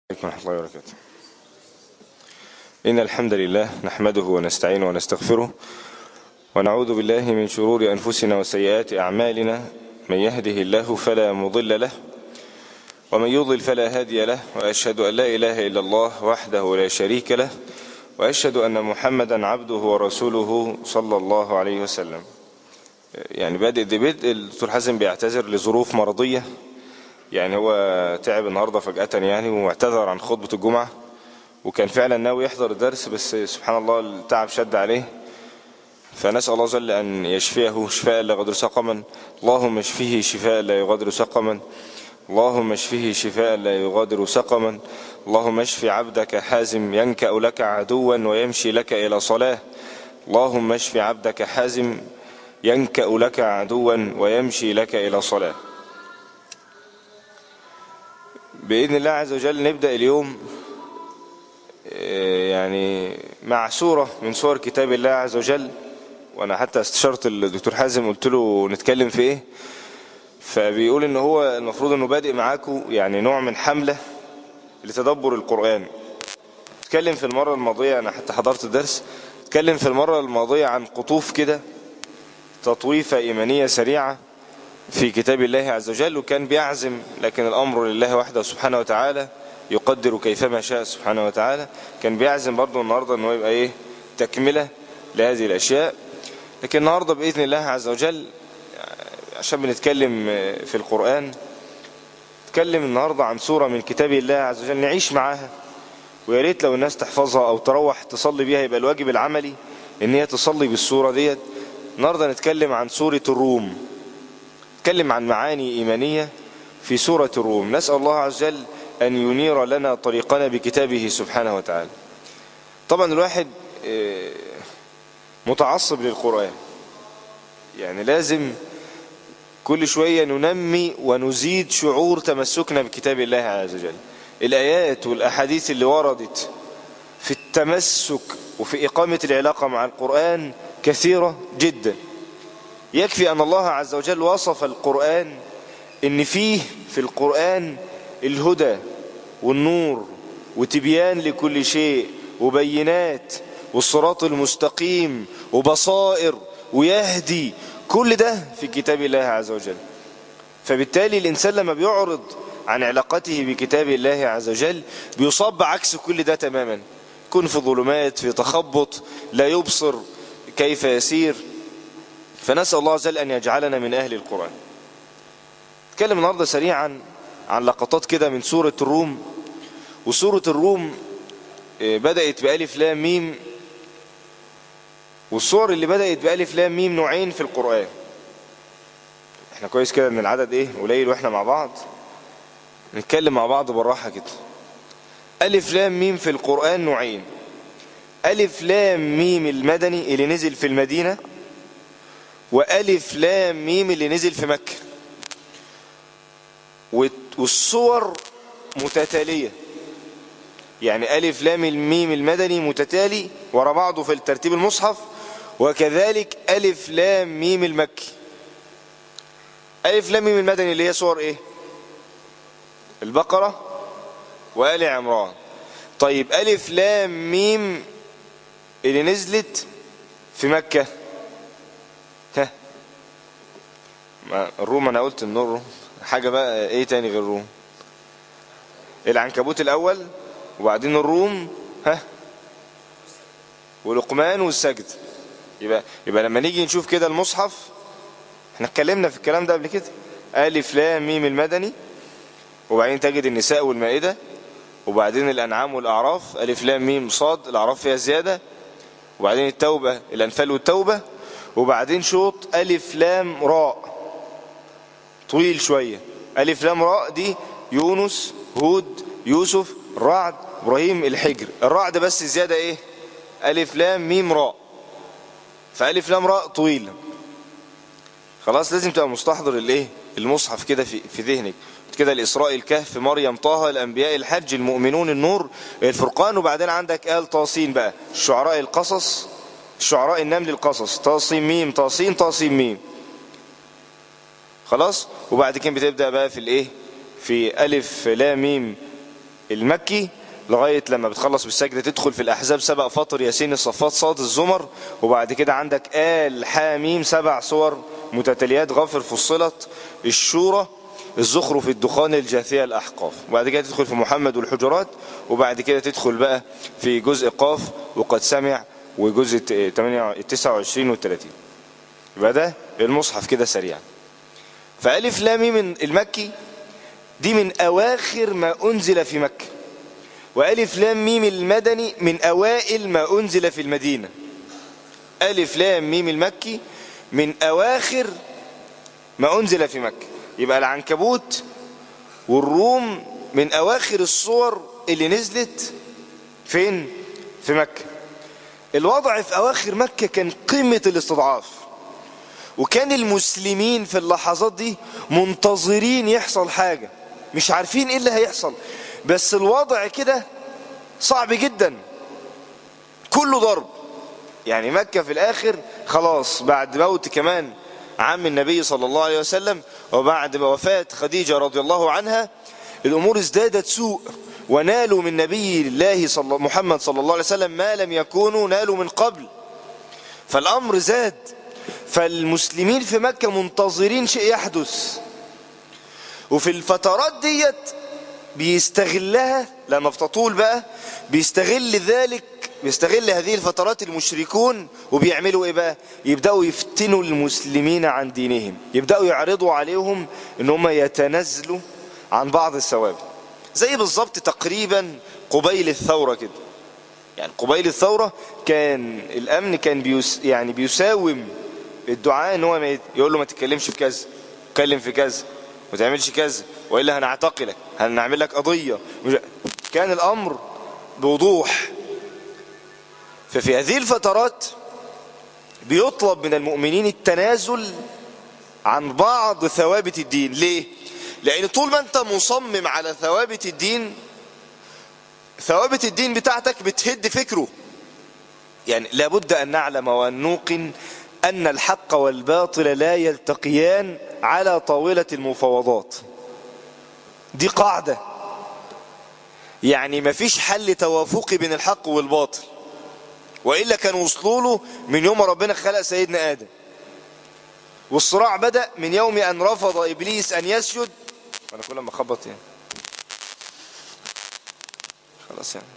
عليكم ورحمة الله وبركاته إن الحمد لله نحمده ونستعينه ونستغفره ونعوذ بالله من شرور أنفسنا وسيئات أعمالنا من يهده الله فلا مضل له ومن يضلل فلا هادي له وأشهد أن لا إله إلا الله وحده لا شريك له وأشهد أن محمدا عبده ورسوله صلى الله عليه وسلم يعني بادئ دي بدء الدكتور حازم بيعتذر لظروف مرضية يعني هو تعب النهاردة فجأة يعني واعتذر عن خطبة الجمعة وكان فعلا ناوي يحضر الدرس بس سبحان الله التعب شد عليه فنسأل الله جل أن يشفيه شفاء لا يغادر سقما اللهم اشفيه شفاء لا يغادر سقما اللهم اشفيه شفاء لا يغادر سقما اللهم اشف عبدك حازم ينكأ لك عدوا ويمشي لك إلى صلاة اللهم اشف عبدك حازم ينكأ لك عدوا ويمشي لك إلى صلاة بإذن الله عز وجل نبدأ اليوم يعني مع سورة من سور كتاب الله عز وجل وأنا حتى استشرت الدكتور حازم قلت له نتكلم في إيه فبيقول إن هو المفروض إنه بادئ معاكم يعني نوع من حملة لتدبر القرآن اتكلم في المرة الماضية أنا حتى حضرت الدرس اتكلم في المرة الماضية عن قطوف كده تطويفة إيمانية سريعة في كتاب الله عز وجل وكان بيعزم لكن الأمر لله وحده سبحانه وتعالى يقدر كيفما شاء سبحانه وتعالى كان بيعزم برضه النهاردة أنه يبقى إيه تكملة لهذه الأشياء لكن النهاردة بإذن الله عز وجل عشان بنتكلم في القرآن نتكلم النهاردة عن سورة من كتاب الله عز وجل نعيش معاها ويا ريت لو الناس تحفظها أو تروح تصلي بيها يبقى الواجب العملي إن هي تصلي بالسورة ديت النهاردة نتكلم عن سورة الروم نتكلم عن معاني إيمانية في سورة الروم نسأل الله عز وجل أن ينير لنا طريقنا بكتابه سبحانه وتعالى طبعا الواحد متعصب للقرآن يعني لازم كل شوية ننمي ونزيد شعور تمسكنا بكتاب الله عز وجل الآيات والأحاديث اللي وردت في التمسك وفي إقامة العلاقة مع القرآن كثيرة جدا يكفي أن الله عز وجل وصف القرآن إن فيه في القرآن الهدى والنور وتبيان لكل شيء وبينات والصراط المستقيم وبصائر ويهدي كل ده في كتاب الله عز وجل فبالتالي الإنسان لما بيعرض عن علاقته بكتاب الله عز وجل بيصاب عكس كل ده تماما يكون في ظلمات في تخبط لا يبصر كيف يسير فنسأل الله عز وجل أن يجعلنا من أهل القرآن نتكلم النهاردة سريعا عن لقطات كده من سورة الروم وسورة الروم بدأت بألف لام ميم والصور اللي بدأت بألف لام ميم نوعين في القرآن احنا كويس كده ان العدد ايه قليل واحنا مع بعض نتكلم مع بعض بالراحة كده ألف لام ميم في القرآن نوعين ألف لام ميم المدني اللي نزل في المدينة وألف لام ميم اللي نزل في مكة والصور متتالية يعني ألف لام الميم المدني متتالي ورا بعضه في الترتيب المصحف وكذلك ألف لام ميم المكي ألف لام ميم المدني اللي هي صور إيه البقرة وآل عمران طيب ألف لام ميم اللي نزلت في مكة ها الروم أنا قلت النور حاجة بقى إيه تاني غير الروم العنكبوت الأول وبعدين الروم ها ولقمان والسجد يبقى يبقى لما نيجي نشوف كده المصحف احنا اتكلمنا في الكلام ده قبل كده الف لام ميم المدني وبعدين تجد النساء والمائده وبعدين الانعام والاعراف الف لام ميم صاد الاعراف فيها زياده وبعدين التوبه الانفال والتوبه وبعدين شوط الف لام راء طويل شويه الف لام راء دي يونس هود يوسف الرعد ابراهيم الحجر الرعد بس زيادة ايه الف لام ميم راء فالف لام راء طويلة خلاص لازم تبقى مستحضر الايه المصحف كده في في ذهنك كده الاسراء الكهف مريم طه الانبياء الحج المؤمنون النور الفرقان وبعدين عندك آل طاسين بقى الشعراء القصص الشعراء النمل القصص طاسين ميم طاسين طاسين ميم خلاص وبعد كده بتبدأ بقى في الايه في ألف لام ميم المكي لغاية لما بتخلص بالسجدة تدخل في الأحزاب سبع فطر ياسين الصفات صاد الزمر وبعد كده عندك آل حاميم سبع صور متتاليات غافر فصلت الشورى الزخرف الدخان الجاثية الأحقاف وبعد كده تدخل في محمد والحجرات وبعد كده تدخل بقى في جزء قاف وقد سمع وجزء 29 و 30 يبقى ده المصحف كده سريعا فألف لام من المكي دي من أواخر ما أنزل في مكة وألف لام ميم المدني من أوائل ما أنزل في المدينة ألف لام ميم المكي من أواخر ما أنزل في مكة يبقى العنكبوت والروم من أواخر الصور اللي نزلت فين في مكة الوضع في أواخر مكة كان قمة الاستضعاف وكان المسلمين في اللحظات دي منتظرين يحصل حاجة مش عارفين ايه اللي هيحصل بس الوضع كده صعب جدا كله ضرب يعني مكة في الآخر خلاص بعد موت كمان عم النبي صلى الله عليه وسلم وبعد وفاة خديجة رضي الله عنها الأمور ازدادت سوء ونالوا من نبي الله صلى محمد صلى الله عليه وسلم ما لم يكونوا نالوا من قبل فالأمر زاد فالمسلمين في مكة منتظرين شيء يحدث وفي الفترات ديت بيستغلها لما بتطول بقى بيستغل ذلك بيستغل هذه الفترات المشركون وبيعملوا ايه بقى يبدأوا يفتنوا المسلمين عن دينهم يبدأوا يعرضوا عليهم ان هم يتنازلوا عن بعض الثوابت زي بالظبط تقريبا قبيل الثورة كده يعني قبيل الثورة كان الامن كان بيس يعني بيساوم الدعاء ان هو يقول له ما تتكلمش في كذا اتكلم في كذا ما تعملش كذا والا هنعتقلك هنعمل لك قضيه كان الامر بوضوح ففي هذه الفترات بيطلب من المؤمنين التنازل عن بعض ثوابت الدين ليه لان طول ما انت مصمم على ثوابت الدين ثوابت الدين بتاعتك بتهد فكره يعني لابد ان نعلم وان نوقن أن الحق والباطل لا يلتقيان على طاولة المفاوضات دي قاعدة يعني مفيش حل توافقي بين الحق والباطل وإلا كانوا وصلوا له من يوم ربنا خلق سيدنا آدم والصراع بدأ من يوم أن رفض إبليس أن يسجد أنا كل ما خبط يعني خلاص يعني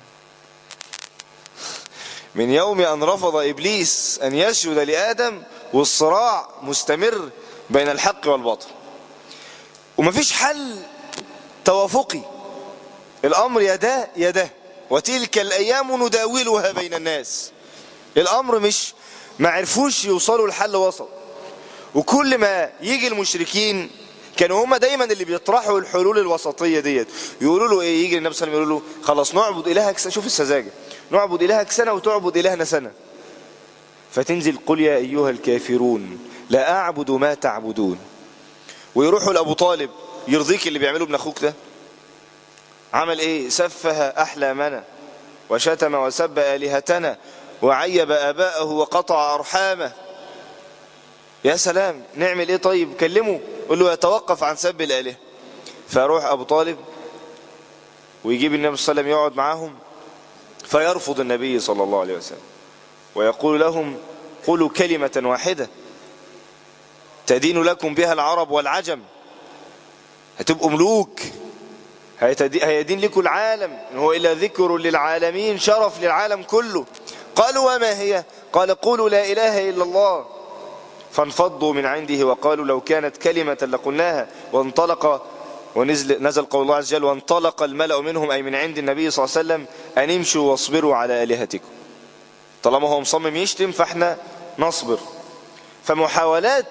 من يوم أن رفض إبليس أن يسجد لآدم والصراع مستمر بين الحق والباطل ومفيش حل توافقي الأمر يده يده وتلك الأيام نداولها بين الناس الأمر مش ما عرفوش يوصلوا لحل وسط وكل ما يجي المشركين كانوا هم دايما اللي بيطرحوا الحلول الوسطية ديت يقولوا له ايه يجي النبي صلى الله عليه وسلم يقول له خلاص نعبد إلهك شوف السذاجة نعبد إلهك سنة وتعبد إلهنا سنة فتنزل قل يا أيها الكافرون لا أعبد ما تعبدون ويروحوا لأبو طالب يرضيك اللي بيعمله ابن أخوك ده عمل إيه سفه أحلامنا وشتم وسب آلهتنا وعيب آباءه وقطع أرحامه يا سلام نعمل إيه طيب كلمه قل له يتوقف عن سب الآلهة فيروح أبو طالب ويجيب النبي صلى الله عليه وسلم يقعد معاهم فيرفض النبي صلى الله عليه وسلم ويقول لهم قولوا كلمة واحدة تدين لكم بها العرب والعجم هتبقوا ملوك هيدين لكم العالم إن هو إلا ذكر للعالمين شرف للعالم كله قالوا وما هي قال قولوا لا إله إلا الله فانفضوا من عنده وقالوا لو كانت كلمة لقلناها وانطلق ونزل نزل قول الله عز وجل وانطلق الملأ منهم أي من عند النبي صلى الله عليه وسلم أن امشوا واصبروا على آلهتكم طالما هو مصمم يشتم فاحنا نصبر فمحاولات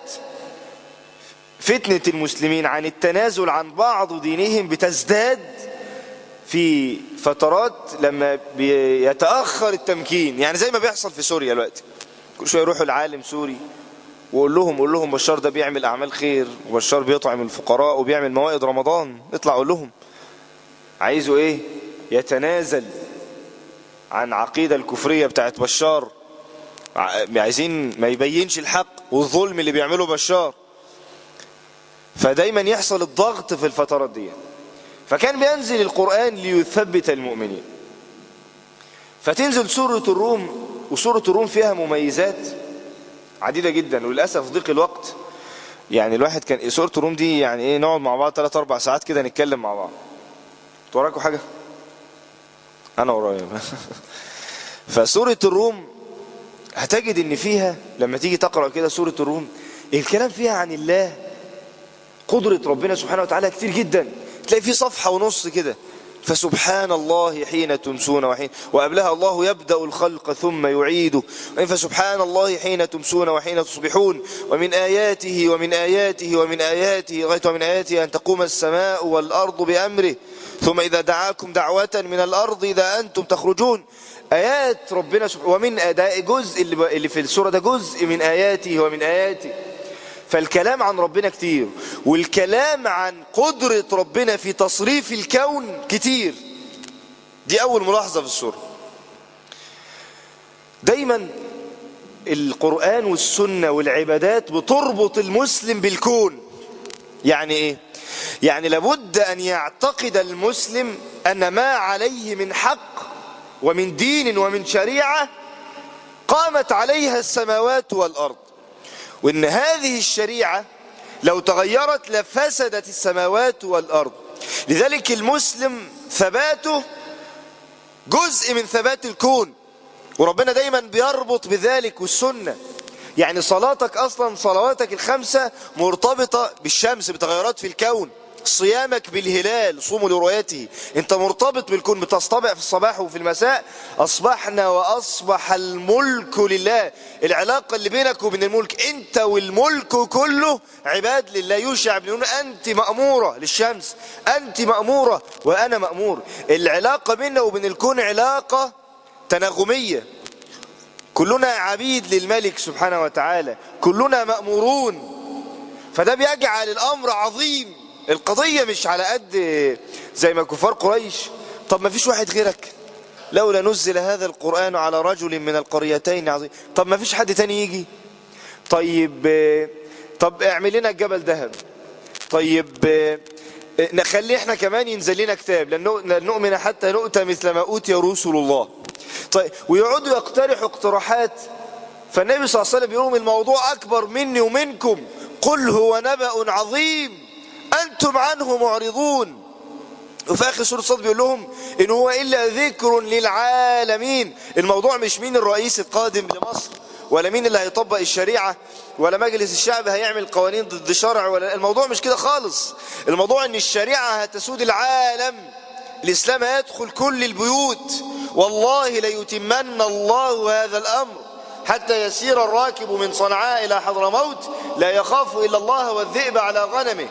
فتنة المسلمين عن التنازل عن بعض دينهم بتزداد في فترات لما بيتأخر التمكين يعني زي ما بيحصل في سوريا دلوقتي كل شوية يروحوا العالم سوري وقول لهم قول لهم بشار ده بيعمل اعمال خير وبشار بيطعم الفقراء وبيعمل موائد رمضان اطلع قول لهم عايزه ايه يتنازل عن عقيدة الكفرية بتاعت بشار عايزين ما يبينش الحق والظلم اللي بيعمله بشار فدايما يحصل الضغط في الفترات دي فكان بينزل القرآن ليثبت المؤمنين فتنزل سورة الروم وسورة الروم فيها مميزات عديدة جدا وللأسف ضيق الوقت يعني الواحد كان سورة الروم دي يعني ايه نقعد مع بعض 3 4 ساعات كده نتكلم مع بعض انتوا وراكم حاجة انا ورايا فسورة الروم هتجد ان فيها لما تيجي تقرأ كده سورة الروم الكلام فيها عن الله قدرة ربنا سبحانه وتعالى كتير جدا تلاقي فيه صفحة ونص كده فسبحان الله حين تمسون وحين وقبلها الله يبدأ الخلق ثم يعيده فسبحان الله حين تمسون وحين تصبحون ومن آياته ومن آياته ومن آياته لغاية ومن آياته أن تقوم السماء والأرض بأمره ثم إذا دعاكم دعوة من الأرض إذا أنتم تخرجون آيات ربنا سبحانه ومن ده جزء اللي في السورة ده جزء من آياته ومن آياته فالكلام عن ربنا كتير والكلام عن قدرة ربنا في تصريف الكون كتير دي أول ملاحظة في السورة دايما القرآن والسنة والعبادات بتربط المسلم بالكون يعني ايه يعني لابد أن يعتقد المسلم أن ما عليه من حق ومن دين ومن شريعة قامت عليها السماوات والأرض وان هذه الشريعة لو تغيرت لفسدت السماوات والأرض لذلك المسلم ثباته جزء من ثبات الكون وربنا دايما بيربط بذلك والسنة يعني صلاتك أصلا صلواتك الخمسة مرتبطة بالشمس بتغيرات في الكون صيامك بالهلال صوموا لرؤيته انت مرتبط بالكون بتصطبع في الصباح وفي المساء اصبحنا واصبح الملك لله العلاقة اللي بينك وبين الملك انت والملك كله عباد لله يوشع بن نون انت مأمورة للشمس انت مأمورة وانا مأمور العلاقة بيننا وبين الكون علاقة تناغمية كلنا عبيد للملك سبحانه وتعالى كلنا مأمورون فده بيجعل الامر عظيم القضية مش على قد زي ما كفار قريش طب ما فيش واحد غيرك لولا نزل هذا القرآن على رجل من القريتين عظيم طب ما فيش حد تاني يجي طيب طب اعمل لنا الجبل ذهب طيب نخلي احنا كمان ينزل لنا كتاب لن نؤمن حتى نؤتى مثل ما أوتي رسل الله طيب ويقعدوا يقترحوا اقتراحات فالنبي صلى الله عليه وسلم يقول الموضوع أكبر مني ومنكم قل هو نبأ عظيم أنتم عنه معرضون وفي آخر سورة صاد بيقول لهم إن هو إلا ذكر للعالمين الموضوع مش مين الرئيس القادم لمصر ولا مين اللي هيطبق الشريعة ولا مجلس الشعب هيعمل قوانين ضد شرع ولا الموضوع مش كده خالص الموضوع ان الشريعة هتسود العالم الإسلام هيدخل كل البيوت والله ليتمن الله هذا الأمر حتى يسير الراكب من صنعاء إلى حضرموت لا يخاف إلا الله والذئب على غنمه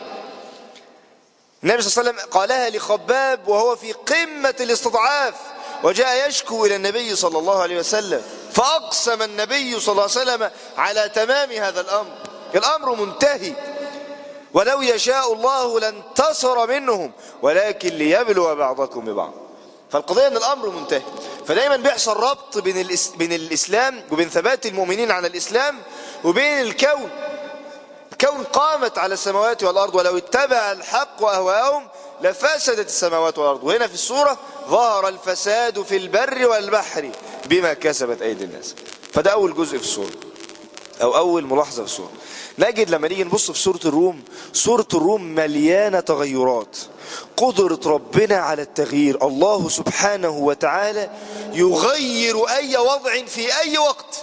النبي صلى الله عليه وسلم قالها لخباب وهو في قمة الاستضعاف وجاء يشكو إلى النبي صلى الله عليه وسلم فأقسم النبي صلى الله عليه وسلم على تمام هذا الأمر الأمر منتهي ولو يشاء الله لانتصر منهم ولكن ليبلو بعضكم ببعض فالقضية ان الامر منتهي فدايما بيحصل ربط بين, الإس... بين الاسلام وبين ثبات المؤمنين على الاسلام وبين الكون الكون قامت على السماوات والارض ولو اتبع الحق واهواءهم لفسدت السماوات والارض وهنا في السورة ظهر الفساد في البر والبحر بما كسبت ايدي الناس فده اول جزء في السورة او اول ملاحظة في السورة نجد لما نيجي نبص في سورة الروم سورة الروم مليانة تغيرات قدرة ربنا على التغيير الله سبحانه وتعالى يغير أي وضع في أي وقت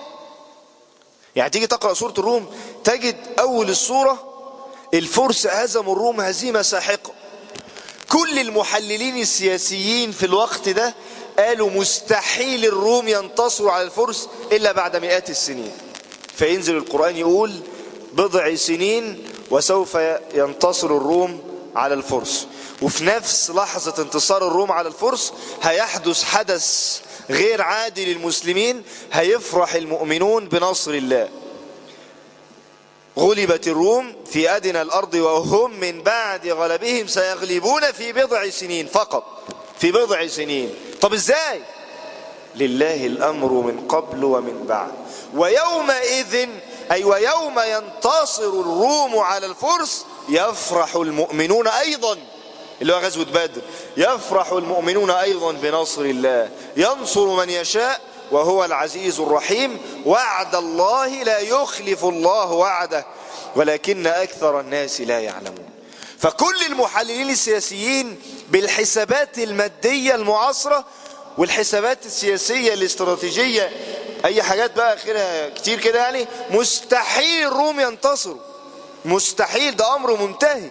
يعني تيجي تقرأ سورة الروم تجد أول السورة الفرس هزموا الروم هزيمة ساحقة كل المحللين السياسيين في الوقت ده قالوا مستحيل الروم ينتصروا على الفرس إلا بعد مئات السنين فينزل القرآن يقول بضع سنين وسوف ينتصر الروم على الفرس وفي نفس لحظة انتصار الروم على الفرس هيحدث حدث غير عادي للمسلمين هيفرح المؤمنون بنصر الله غلبت الروم في أدنى الأرض وهم من بعد غلبهم سيغلبون في بضع سنين فقط في بضع سنين طب ازاي لله الأمر من قبل ومن بعد ويومئذ أي ويوم ينتصر الروم على الفرس يفرح المؤمنون أيضا اللي هو غزوة بدر يفرح المؤمنون أيضا بنصر الله ينصر من يشاء وهو العزيز الرحيم وعد الله لا يخلف الله وعده ولكن أكثر الناس لا يعلمون فكل المحللين السياسيين بالحسابات المادية المعاصرة والحسابات السياسية الاستراتيجية أي حاجات بقى آخرها كتير كده يعني مستحيل الروم ينتصروا مستحيل ده أمر منتهي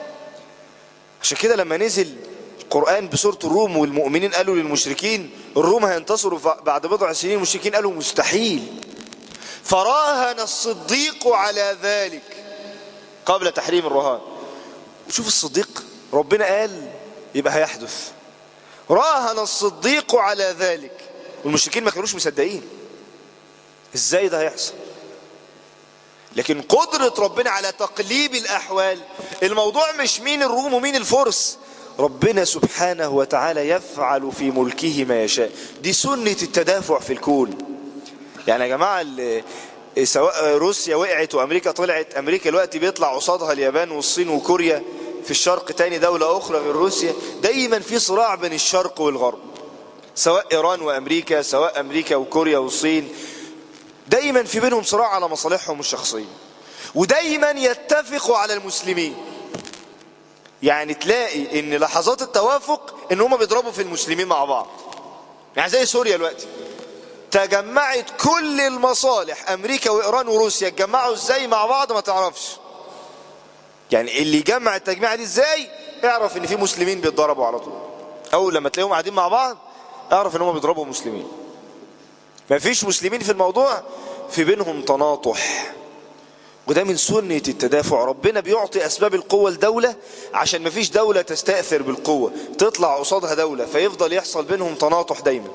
عشان كده لما نزل القرآن بسورة الروم والمؤمنين قالوا للمشركين الروم هينتصروا بعد بضع سنين المشركين قالوا مستحيل فراهن الصديق على ذلك قبل تحريم الرهان وشوف الصديق ربنا قال يبقى هيحدث راهن الصديق على ذلك والمشركين ما كانوش مصدقين ازاي ده هيحصل لكن قدرة ربنا على تقليب الأحوال الموضوع مش مين الروم ومين الفرس ربنا سبحانه وتعالى يفعل في ملكه ما يشاء دي سنة التدافع في الكون يعني يا جماعة سواء روسيا وقعت وأمريكا طلعت أمريكا الوقت بيطلع قصادها اليابان والصين وكوريا في الشرق تاني دولة أخرى غير روسيا دايما في صراع بين الشرق والغرب سواء إيران وأمريكا سواء أمريكا وكوريا والصين دايما في بينهم صراع على مصالحهم الشخصية ودايما يتفقوا على المسلمين يعني تلاقي ان لحظات التوافق ان هم بيضربوا في المسلمين مع بعض يعني زي سوريا دلوقتي تجمعت كل المصالح امريكا وايران وروسيا اتجمعوا ازاي مع بعض ما تعرفش يعني اللي يجمع التجميعه دي ازاي اعرف ان في مسلمين بيتضربوا على طول اول لما تلاقيهم قاعدين مع بعض اعرف ان هم بيضربوا مسلمين ما فيش مسلمين في الموضوع في بينهم تناطح وده من سنة التدافع ربنا بيعطي أسباب القوة لدولة عشان ما فيش دولة تستأثر بالقوة تطلع قصادها دولة فيفضل يحصل بينهم تناطح دايما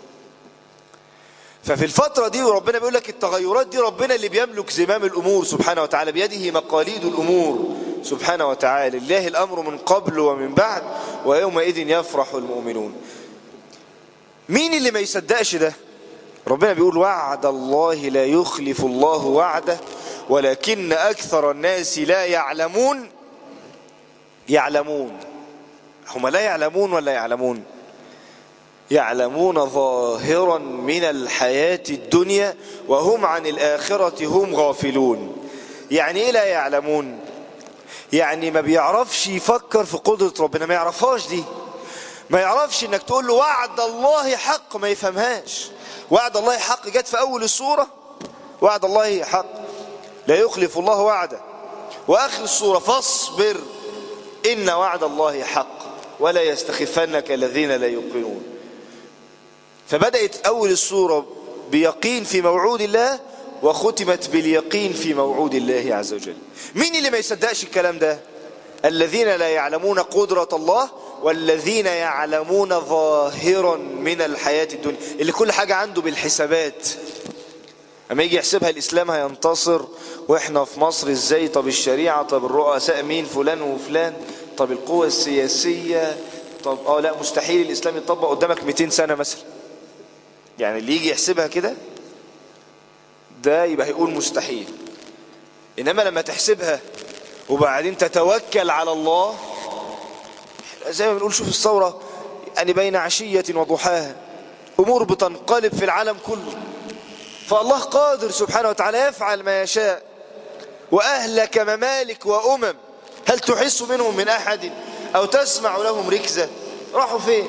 ففي الفترة دي وربنا بيقول لك التغيرات دي ربنا اللي بيملك زمام الأمور سبحانه وتعالى بيده مقاليد الأمور سبحانه وتعالى الله الأمر من قبل ومن بعد ويومئذ يفرح المؤمنون مين اللي ما يصدقش ده ربنا بيقول وعد الله لا يخلف الله وعده ولكن أكثر الناس لا يعلمون يعلمون هم لا يعلمون ولا يعلمون يعلمون ظاهرا من الحياة الدنيا وهم عن الآخرة هم غافلون يعني إيه لا يعلمون يعني ما بيعرفش يفكر في قدرة ربنا ما يعرفهاش دي ما يعرفش انك تقول له وعد الله حق ما يفهمهاش وعد الله حق جت في أول السورة وعد الله حق لا يخلف الله وعده وآخر السورة فاصبر إن وعد الله حق ولا يستخفنك الذين لا يوقنون فبدأت أول السورة بيقين في موعود الله وختمت باليقين في موعود الله عز وجل مين اللي ما يصدقش الكلام ده الذين لا يعلمون قدرة الله والذين يعلمون ظاهرا من الحياة الدنيا اللي كل حاجة عنده بالحسابات اما يجي يحسبها الإسلام هينتصر وإحنا في مصر إزاي طب الشريعة طب الرؤساء مين فلان وفلان طب القوة السياسية طب اه لا مستحيل الإسلام يطبق قدامك 200 سنة مثلا يعني اللي يجي يحسبها كده ده يبقى هيقول مستحيل إنما لما تحسبها وبعدين تتوكل على الله زي ما بنقول شوف الثورة يعني بين عشية وضحاها أمور بتنقلب في العالم كله فالله قادر سبحانه وتعالى يفعل ما يشاء وأهلك ممالك وأمم هل تحس منهم من أحد أو تسمع لهم ركزة راحوا فين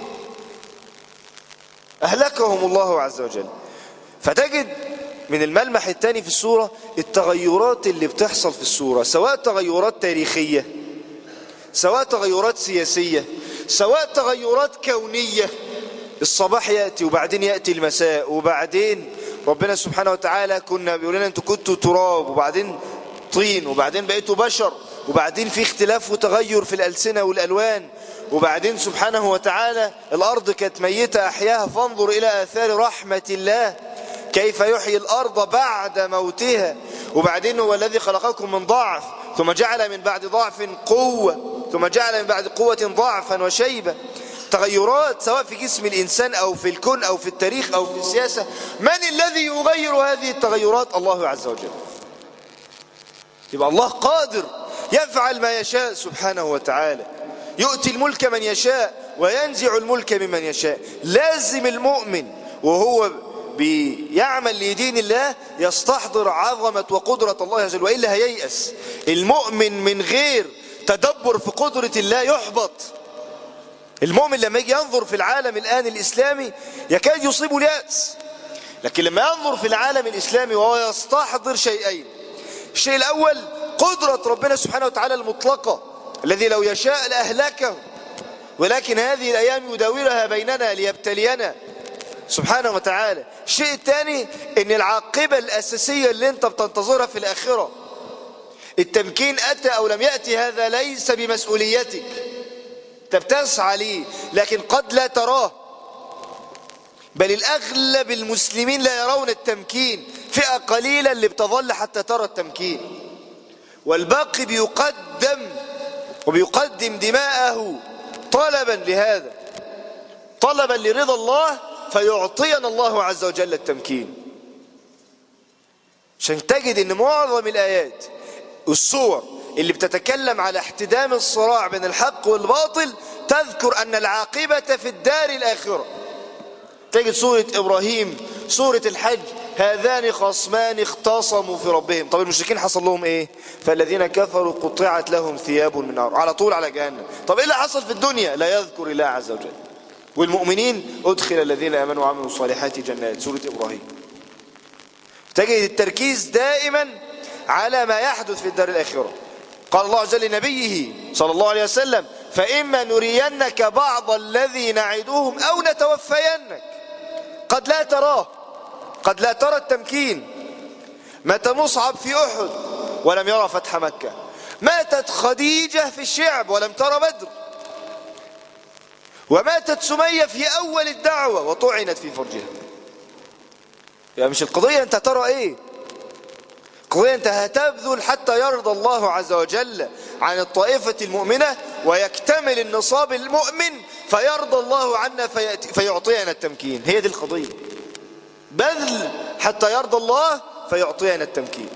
أهلكهم الله عز وجل فتجد من الملمح الثاني في السورة التغيرات اللي بتحصل في السورة سواء تغيرات تاريخية سواء تغيرات سياسية سواء تغيرات كونية الصباح يأتي وبعدين يأتي المساء وبعدين ربنا سبحانه وتعالى كنا بيقول لنا انتوا كنتوا تراب وبعدين طين وبعدين بقيتوا بشر وبعدين في اختلاف وتغير في الألسنة والألوان وبعدين سبحانه وتعالى الأرض كانت ميتة أحياها فانظر إلى آثار رحمة الله كيف يحيي الأرض بعد موتها وبعدين هو الذي خلقكم من ضعف ثم جعل من بعد ضعف قوة ثم جعل من بعد قوة ضعفا وشيبة تغيرات سواء في جسم الإنسان أو في الكون أو في التاريخ أو في السياسة من الذي يغير هذه التغيرات الله عز وجل يبقى الله قادر يفعل ما يشاء سبحانه وتعالى يؤتي الملك من يشاء وينزع الملك ممن يشاء لازم المؤمن وهو بيعمل لدين الله يستحضر عظمة وقدرة الله عز وجل وإلا هييأس المؤمن من غير تدبر في قدرة الله يحبط المؤمن لما يجي ينظر في العالم الآن الإسلامي يكاد يصيبه اليأس لكن لما ينظر في العالم الإسلامي وهو يستحضر شيئين الشيء الأول قدرة ربنا سبحانه وتعالى المطلقة الذي لو يشاء لأهلكه ولكن هذه الأيام يداولها بيننا ليبتلينا سبحانه وتعالى الشيء الثاني ان العاقبة الأساسية اللي انت بتنتظرها في الآخرة التمكين أتى أو لم يأتي هذا ليس بمسؤوليتك انت بتسعى ليه لكن قد لا تراه بل الأغلب المسلمين لا يرون التمكين فئة قليلة اللي بتظل حتى ترى التمكين والباقي بيقدم وبيقدم دماءه طلبا لهذا طلبا لرضا الله فيعطينا الله عز وجل التمكين عشان تجد ان معظم الآيات الصور اللي بتتكلم على احتدام الصراع بين الحق والباطل تذكر أن العاقبة في الدار الآخرة تجد سورة إبراهيم سورة الحج هذان خصمان اختصموا في ربهم طب المشركين حصل لهم ايه فالذين كفروا قطعت لهم ثياب من نار على طول على جهنم طب ايه اللي حصل في الدنيا لا يذكر الله عز وجل والمؤمنين ادخل الذين امنوا وعملوا الصالحات جنات سورة ابراهيم تجد التركيز دائما على ما يحدث في الدار الاخره قال الله عز وجل لنبيه صلى الله عليه وسلم فإما نرينك بعض الذي نعدهم أو نتوفينك قد لا تراه قد لا ترى التمكين مات مصعب في أحد ولم يرى فتح مكة ماتت خديجة في الشعب ولم ترى بدر وماتت سمية في أول الدعوة وطعنت في فرجها يعني مش القضية أنت ترى إيه القضية أنت هتبذل حتى يرضى الله عز وجل عن الطائفة المؤمنة ويكتمل النصاب المؤمن فيرضى الله عنا فيأتي فيعطينا التمكين هي دي القضية بذل حتى يرضى الله فيعطينا التمكين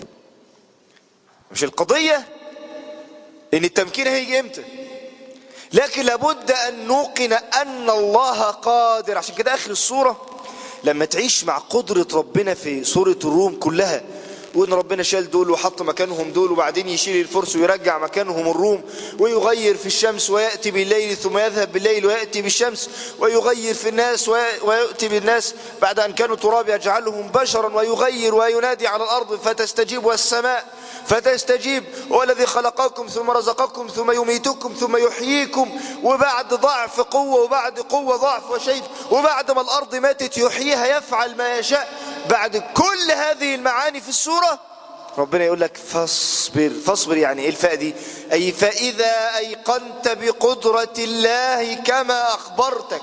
مش القضية ان التمكين هيجي امتى لكن لابد ان نوقن ان الله قادر عشان كده اخر السورة لما تعيش مع قدرة ربنا في سورة الروم كلها وان ربنا شال دول وحط مكانهم دول وبعدين يشيل الفرس ويرجع مكانهم الروم ويغير في الشمس ويأتي بالليل ثم يذهب بالليل ويأتي بالشمس ويغير في الناس ويأتي بالناس بعد أن كانوا تراب يجعلهم بشرا ويغير وينادي على الأرض فتستجيب والسماء فتستجيب هو الذي خلقكم ثم رزقكم ثم يميتكم ثم يحييكم وبعد ضعف قوة وبعد قوة ضعف وشيء وبعد ما الأرض ماتت يحييها يفعل ما يشاء بعد كل هذه المعاني في السورة ربنا يقول لك فاصبر فاصبر يعني ايه الفاء دي اي فاذا ايقنت بقدرة الله كما اخبرتك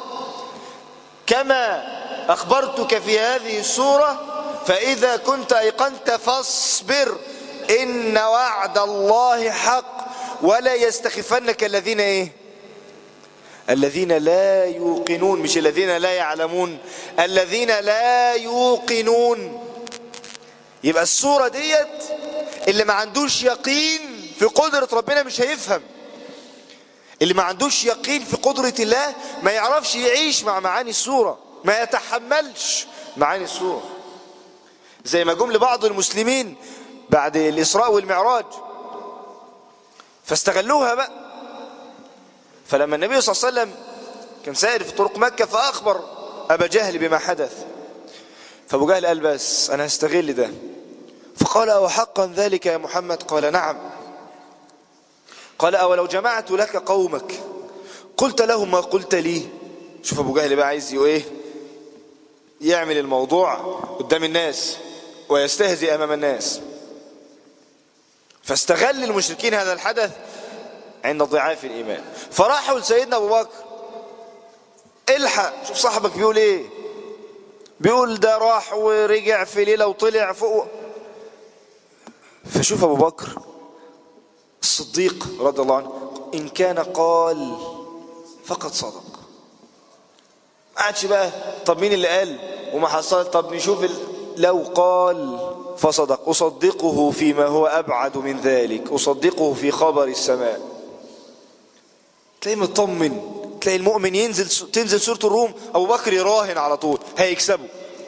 كما اخبرتك في هذه السورة فاذا كنت ايقنت فاصبر ان وعد الله حق ولا يستخفنك الذين ايه الذين لا يوقنون مش الذين لا يعلمون الذين لا يوقنون يبقى الصورة ديت اللي ما عندوش يقين في قدرة ربنا مش هيفهم اللي ما عندوش يقين في قدرة الله ما يعرفش يعيش مع معاني الصورة ما يتحملش معاني الصورة زي ما جم لبعض المسلمين بعد الإسراء والمعراج فاستغلوها بقى فلما النبي صلى الله عليه وسلم كان سائر في طرق مكة فأخبر أبا جهل بما حدث فأبو جهل قال بس أنا هستغل ده فقال أو حقا ذلك يا محمد قال نعم قال أولو جمعت لك قومك قلت لهم ما قلت لي شوف أبو جهل بقى عايز ايه يعمل الموضوع قدام الناس ويستهزئ أمام الناس فاستغل المشركين هذا الحدث عند ضعاف الإيمان فراحوا لسيدنا أبو بكر الحق شوف صاحبك بيقول ايه بيقول ده راح ورجع في ليلة وطلع فوق فشوف أبو بكر الصديق رضي الله عنه إن كان قال فقد صدق ما عادش بقى طب مين اللي قال وما حصل طب نشوف ال... لو قال فصدق أصدقه فيما هو أبعد من ذلك أصدقه في خبر السماء تلاقيه مطمن تلاقي المؤمن ينزل تنزل سورة الروم أبو بكر يراهن على طول هيكسبوا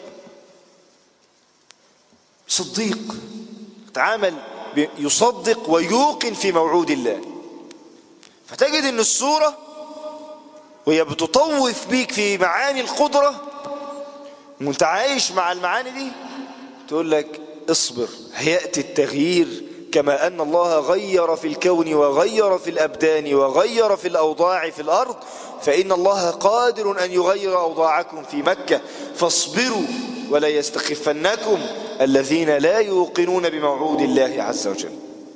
صديق تعامل يصدق ويوقن في موعود الله فتجد ان السورة وهي بتطوف بيك في معاني القدرة وانت عايش مع المعاني دي تقول لك اصبر هيأتي التغيير كما أن الله غير في الكون وغير في الأبدان وغير في الأوضاع في الأرض فإن الله قادر أن يغير أوضاعكم في مكة فاصبروا ولا يستخفنكم الذين لا يوقنون بموعود الله عز وجل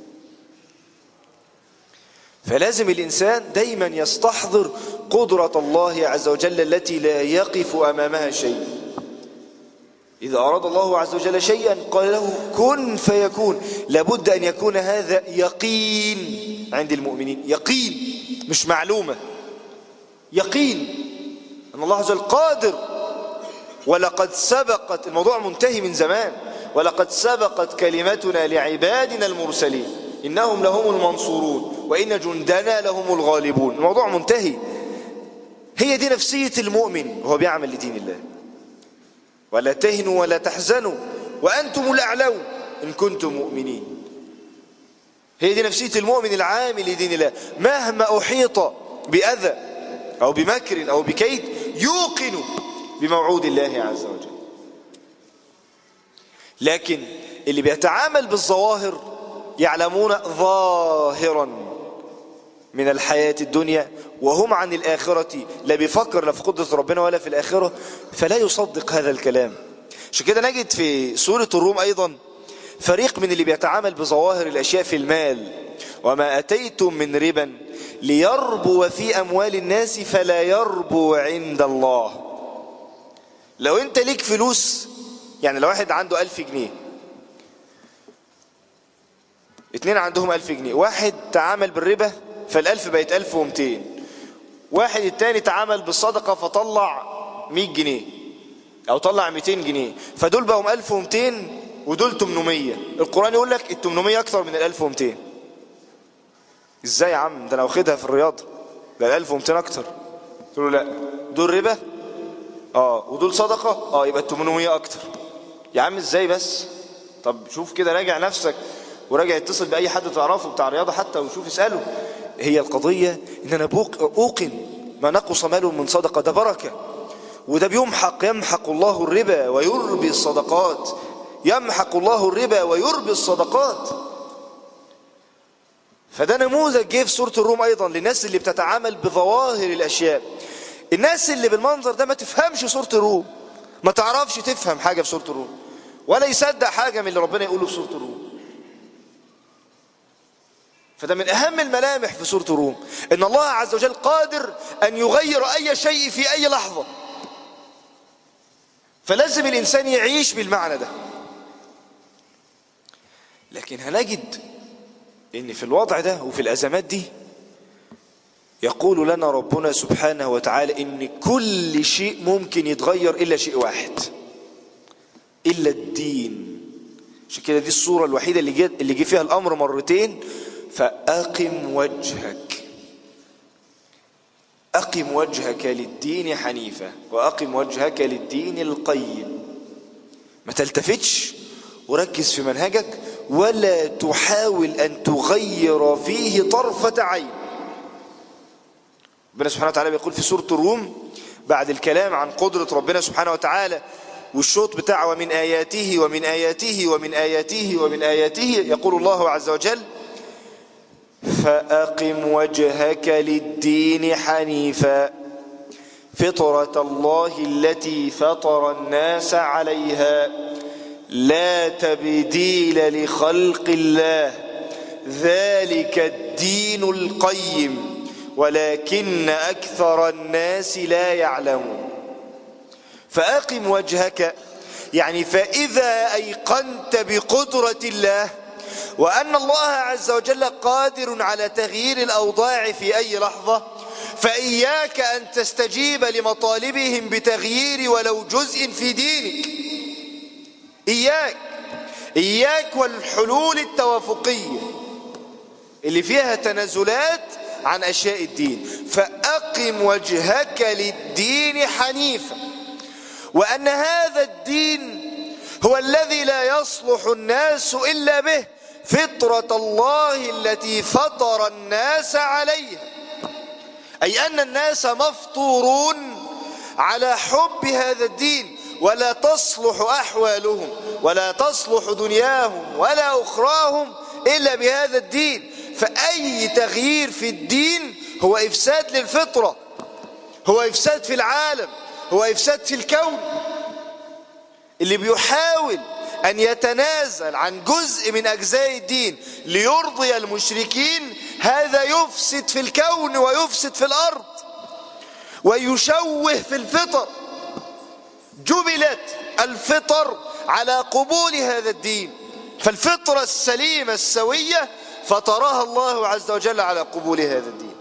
فلازم الإنسان دايما يستحضر قدرة الله عز وجل التي لا يقف أمامها شيء إذا أراد الله عز وجل شيئا قال له كن فيكون لابد أن يكون هذا يقين عند المؤمنين يقين مش معلومة يقين أن الله عز وجل قادر ولقد سبقت الموضوع منتهي من زمان ولقد سبقت كلمتنا لعبادنا المرسلين إنهم لهم المنصورون وإن جندنا لهم الغالبون الموضوع منتهي هي دي نفسية المؤمن وهو بيعمل لدين الله ولا تهنوا ولا تحزنوا وأنتم الأعلون إن كنتم مؤمنين هي دي نفسية المؤمن العامل لدين الله مهما أحيط بأذى أو بمكر أو بكيد يوقن بموعود الله عز وجل لكن اللي بيتعامل بالظواهر يعلمون ظاهرا من الحياة الدنيا وهم عن الآخرة لا بيفكر لا في قدرة ربنا ولا في الآخرة فلا يصدق هذا الكلام عشان كده نجد في سورة الروم أيضا فريق من اللي بيتعامل بظواهر الأشياء في المال وما أتيتم من ربا ليربو في أموال الناس فلا يربو عند الله لو أنت ليك فلوس يعني لو واحد عنده ألف جنيه اتنين عندهم ألف جنيه واحد تعامل بالربا فالألف بقت ألف ومتين واحد التاني تعامل بالصدقة فطلع مية جنيه أو طلع ميتين جنيه فدول بقوا ألف ومتين ودول تمنمية القرآن يقول لك التمنمية أكثر من الألف ومتين إزاي يا عم ده أنا واخدها في الرياضة ده الألف ومتين أكتر تقول له لا دول ربا اه ودول صدقة اه يبقى التمنمية أكتر يا عم إزاي بس طب شوف كده راجع نفسك وراجع يتصل بأي حد تعرفه بتاع رياضة حتى وشوف اسأله هي القضية إن أنا أوقن ما نقص مال من صدقة ده بركة وده بيمحق يمحق الله الربا ويربي الصدقات يمحق الله الربا ويربي الصدقات فده نموذج جه في سورة الروم أيضا للناس اللي بتتعامل بظواهر الأشياء الناس اللي بالمنظر ده ما تفهمش سورة الروم ما تعرفش تفهم حاجة في سورة الروم ولا يصدق حاجة من اللي ربنا يقوله في سورة الروم فده من أهم الملامح في سورة الروم إن الله عز وجل قادر أن يغير أي شيء في أي لحظة فلازم الإنسان يعيش بالمعنى ده لكن هنجد إن في الوضع ده وفي الأزمات دي يقول لنا ربنا سبحانه وتعالى إن كل شيء ممكن يتغير إلا شيء واحد إلا الدين عشان كده دي الصورة الوحيدة اللي جه اللي جه فيها الأمر مرتين فأقم وجهك أقم وجهك للدين حنيفة وأقم وجهك للدين القيم ما تلتفتش وركز في منهجك ولا تحاول أن تغير فيه طرفة عين ربنا سبحانه وتعالى بيقول في سورة الروم بعد الكلام عن قدرة ربنا سبحانه وتعالى والشوط بتاعه ومن آياته ومن آياته ومن آياته ومن آياته يقول الله عز وجل فأقم وجهك للدين حنيفا فطرة الله التي فطر الناس عليها لا تبديل لخلق الله ذلك الدين القيم ولكن أكثر الناس لا يعلمون فأقم وجهك يعني فإذا أيقنت بقدرة الله وأن الله عز وجل قادر على تغيير الأوضاع في أي لحظة فإياك أن تستجيب لمطالبهم بتغيير ولو جزء في دينك إياك إياك والحلول التوافقية اللي فيها تنازلات عن أشياء الدين فأقم وجهك للدين حنيفا وأن هذا الدين هو الذي لا يصلح الناس إلا به فطرة الله التي فطر الناس عليها أي أن الناس مفطورون على حب هذا الدين ولا تصلح أحوالهم ولا تصلح دنياهم ولا أخراهم إلا بهذا الدين فأي تغيير في الدين هو إفساد للفطرة هو إفساد في العالم هو إفساد في الكون اللي بيحاول أن يتنازل عن جزء من أجزاء الدين ليرضي المشركين هذا يفسد في الكون ويفسد في الأرض ويشوه في الفطر جبلت الفطر على قبول هذا الدين فالفطرة السليمة السوية فطرها الله عز وجل على قبول هذا الدين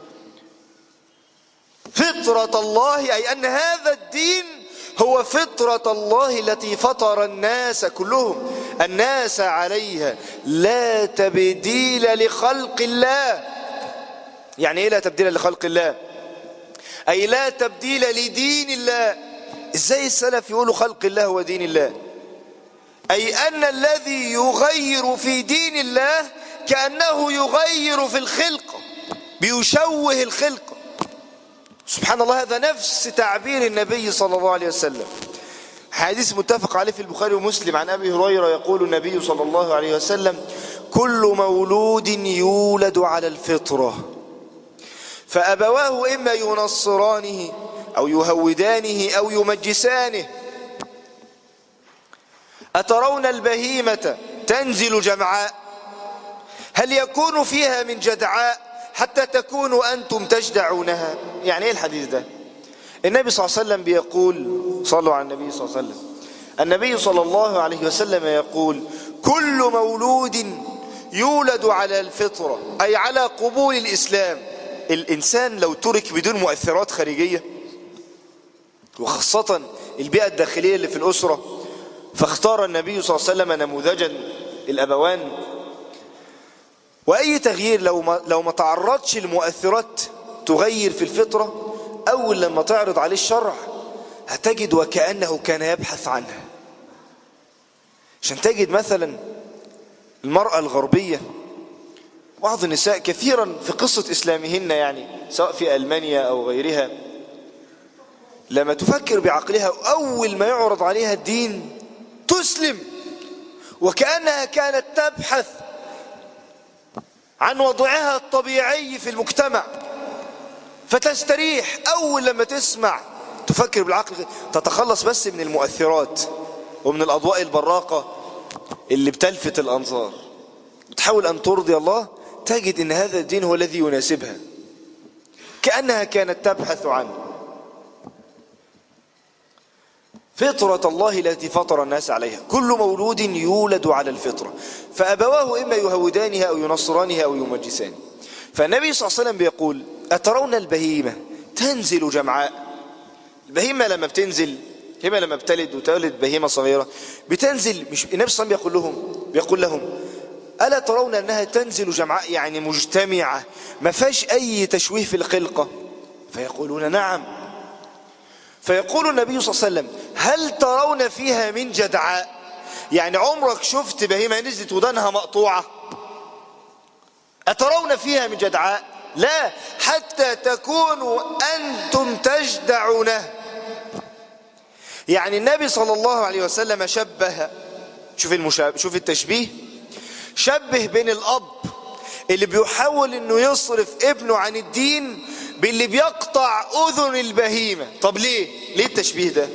فطرة الله أي أن هذا الدين هو فطرة الله التي فطر الناس كلهم الناس عليها لا تبديل لخلق الله يعني ايه لا تبديل لخلق الله اي لا تبديل لدين الله ازاي السلف يقولوا خلق الله هو دين الله اي ان الذي يغير في دين الله كانه يغير في الخلقه بيشوه الخلقه سبحان الله هذا نفس تعبير النبي صلى الله عليه وسلم حديث متفق عليه في البخاري ومسلم عن أبي هريرة يقول النبي صلى الله عليه وسلم كل مولود يولد على الفطرة فأبواه إما ينصرانه أو يهودانه أو يمجسانه أترون البهيمة تنزل جمعاء هل يكون فيها من جدعاء حتى تكونوا أنتم تجدعونها يعني إيه الحديث ده النبي صلى الله عليه وسلم بيقول صلوا على النبي صلى الله عليه وسلم النبي صلى الله عليه وسلم يقول كل مولود يولد على الفطرة أي على قبول الإسلام الإنسان لو ترك بدون مؤثرات خارجية وخاصة البيئة الداخلية اللي في الأسرة فاختار النبي صلى الله عليه وسلم نموذجا الأبوان وأي تغيير لو ما, لو ما تعرضش لمؤثرات تغير في الفطرة أول لما تعرض عليه الشرع هتجد وكأنه كان يبحث عنها عشان تجد مثلا المرأة الغربية بعض النساء كثيرا في قصة إسلامهن يعني سواء في ألمانيا أو غيرها لما تفكر بعقلها أول ما يعرض عليها الدين تسلم وكأنها كانت تبحث عن وضعها الطبيعي في المجتمع فتستريح أول لما تسمع تفكر بالعقل تتخلص بس من المؤثرات ومن الأضواء البراقة اللي بتلفت الأنظار بتحاول أن ترضي الله تجد أن هذا الدين هو الذي يناسبها كأنها كانت تبحث عنه فطرة الله التي فطر الناس عليها كل مولود يولد على الفطرة فأبواه إما يهودانها أو ينصرانها أو يمجسانها فالنبي صلى الله عليه وسلم بيقول أترون البهيمة تنزل جمعاء البهيمة لما بتنزل البهيمة لما بتلد وتولد بهيمة صغيرة بتنزل مش النبي صلى الله عليه وسلم بيقول لهم بيقول لهم ألا ترون أنها تنزل جمعاء يعني مجتمعة ما فيهاش أي تشويه في الخلقة فيقولون نعم فيقول النبي صلى الله عليه وسلم هل ترون فيها من جدعاء يعني عمرك شفت بهيمة نزلت ودانها مقطوعة أترون فيها من جدعاء لا حتى تكونوا أنتم تجدعونه يعني النبي صلى الله عليه وسلم شبه شوف المشابه شوف التشبيه شبه بين الأب اللي بيحاول انه يصرف ابنه عن الدين باللي بيقطع اذن البهيمة طب ليه ليه التشبيه ده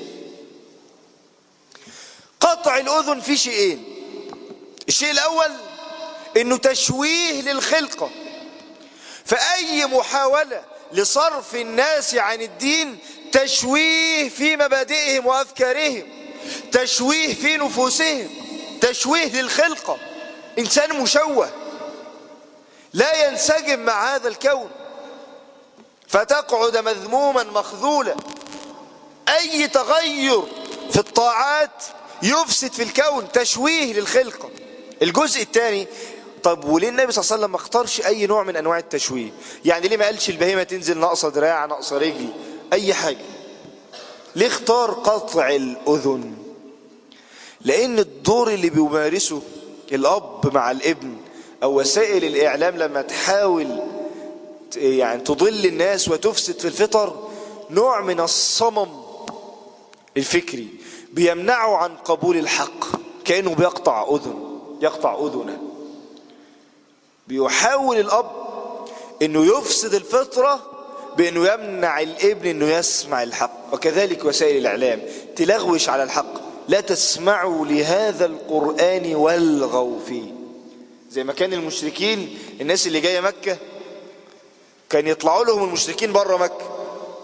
قطع الاذن في شيئين الشيء الاول انه تشويه للخلقة فاي محاولة لصرف الناس عن الدين تشويه في مبادئهم وافكارهم تشويه في نفوسهم تشويه للخلقة انسان مشوه لا ينسجم مع هذا الكون فتقعد مذموما مخذولا اي تغير في الطاعات يفسد في الكون تشويه للخلقة الجزء الثاني طب وليه النبي صلى الله عليه وسلم ما اختارش اي نوع من انواع التشويه يعني ليه ما قالش البهيمه تنزل ناقصه دراع ناقصه رجل اي حاجه ليه اختار قطع الاذن لان الدور اللي بيمارسه الاب مع الابن او وسائل الاعلام لما تحاول يعني تضل الناس وتفسد في الفطر نوع من الصمم الفكري بيمنعه عن قبول الحق كأنه بيقطع أذن يقطع أذنه بيحاول الأب أنه يفسد الفطرة بأنه يمنع الابن أنه يسمع الحق وكذلك وسائل الإعلام تلغوش على الحق لا تسمعوا لهذا القرآن والغوا فيه زي ما كان المشركين الناس اللي جاية مكة كان يطلعوا لهم المشركين بره مكة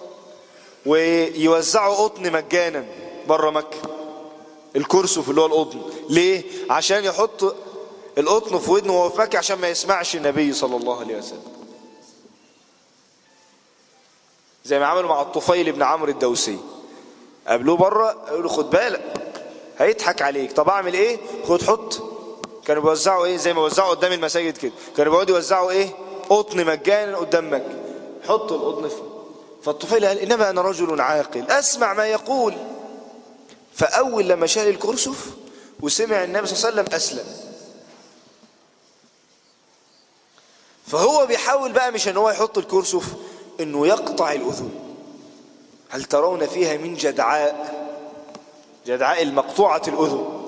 ويوزعوا قطن مجانا بره مكة الكرسف اللي هو القطن ليه عشان يحط القطن في ودنه وهو في مكة عشان ما يسمعش النبي صلى الله عليه وسلم زي ما عملوا مع الطفيل بن عمرو الدوسي قابلوه بره قالوا له خد بالك هيضحك عليك طب اعمل ايه خد حط كانوا بيوزعوا ايه زي ما وزعوا قدام المساجد كده كانوا بيقعدوا يوزعوا ايه قطن مجانا قدام مكة حطوا القطن فيه فالطفيل قال إنما أنا رجل عاقل أسمع ما يقول فأول لما شال الكرسف وسمع النبي صلى الله عليه وسلم أسلم فهو بيحاول بقى مش ان هو يحط الكرسف انه يقطع الاذن هل ترون فيها من جدعاء جدعاء المقطوعة الاذن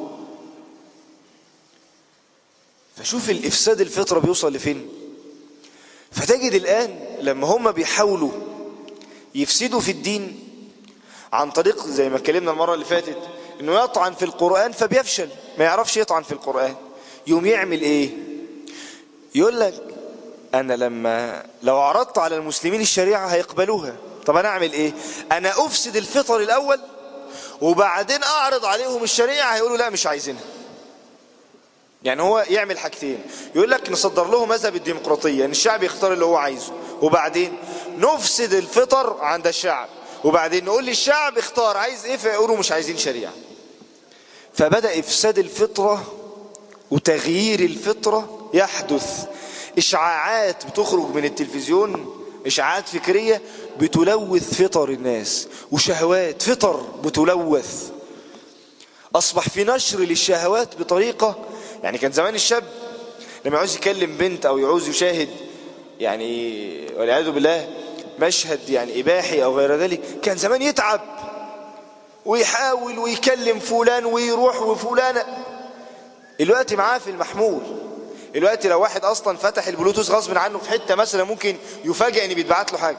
فشوف الافساد الفطرة بيوصل لفين فتجد الان لما هم بيحاولوا يفسدوا في الدين عن طريق زي ما اتكلمنا المرة اللي فاتت انه يطعن في القرآن فبيفشل ما يعرفش يطعن في القرآن يوم يعمل ايه يقول لك انا لما لو عرضت على المسلمين الشريعة هيقبلوها طب انا اعمل ايه انا افسد الفطر الاول وبعدين اعرض عليهم الشريعة هيقولوا لا مش عايزينها يعني هو يعمل حاجتين يقول لك نصدر له مذهب الديمقراطية ان الشعب يختار اللي هو عايزه وبعدين نفسد الفطر عند الشعب وبعدين نقول للشعب اختار عايز ايه فيقولوا مش عايزين شريعة فبدأ افساد الفطرة وتغيير الفطرة يحدث اشعاعات بتخرج من التلفزيون اشعاعات فكرية بتلوث فطر الناس وشهوات فطر بتلوث اصبح في نشر للشهوات بطريقة يعني كان زمان الشاب لما يعوز يكلم بنت او يعوز يشاهد يعني والعياذ بالله مشهد يعني اباحي او غير ذلك كان زمان يتعب ويحاول ويكلم فلان ويروح وفلانة الوقت معاه في المحمول الوقت لو واحد اصلا فتح البلوتوث غصب عنه في حتة مثلا ممكن يفاجئ ان بيتبعت له حاجة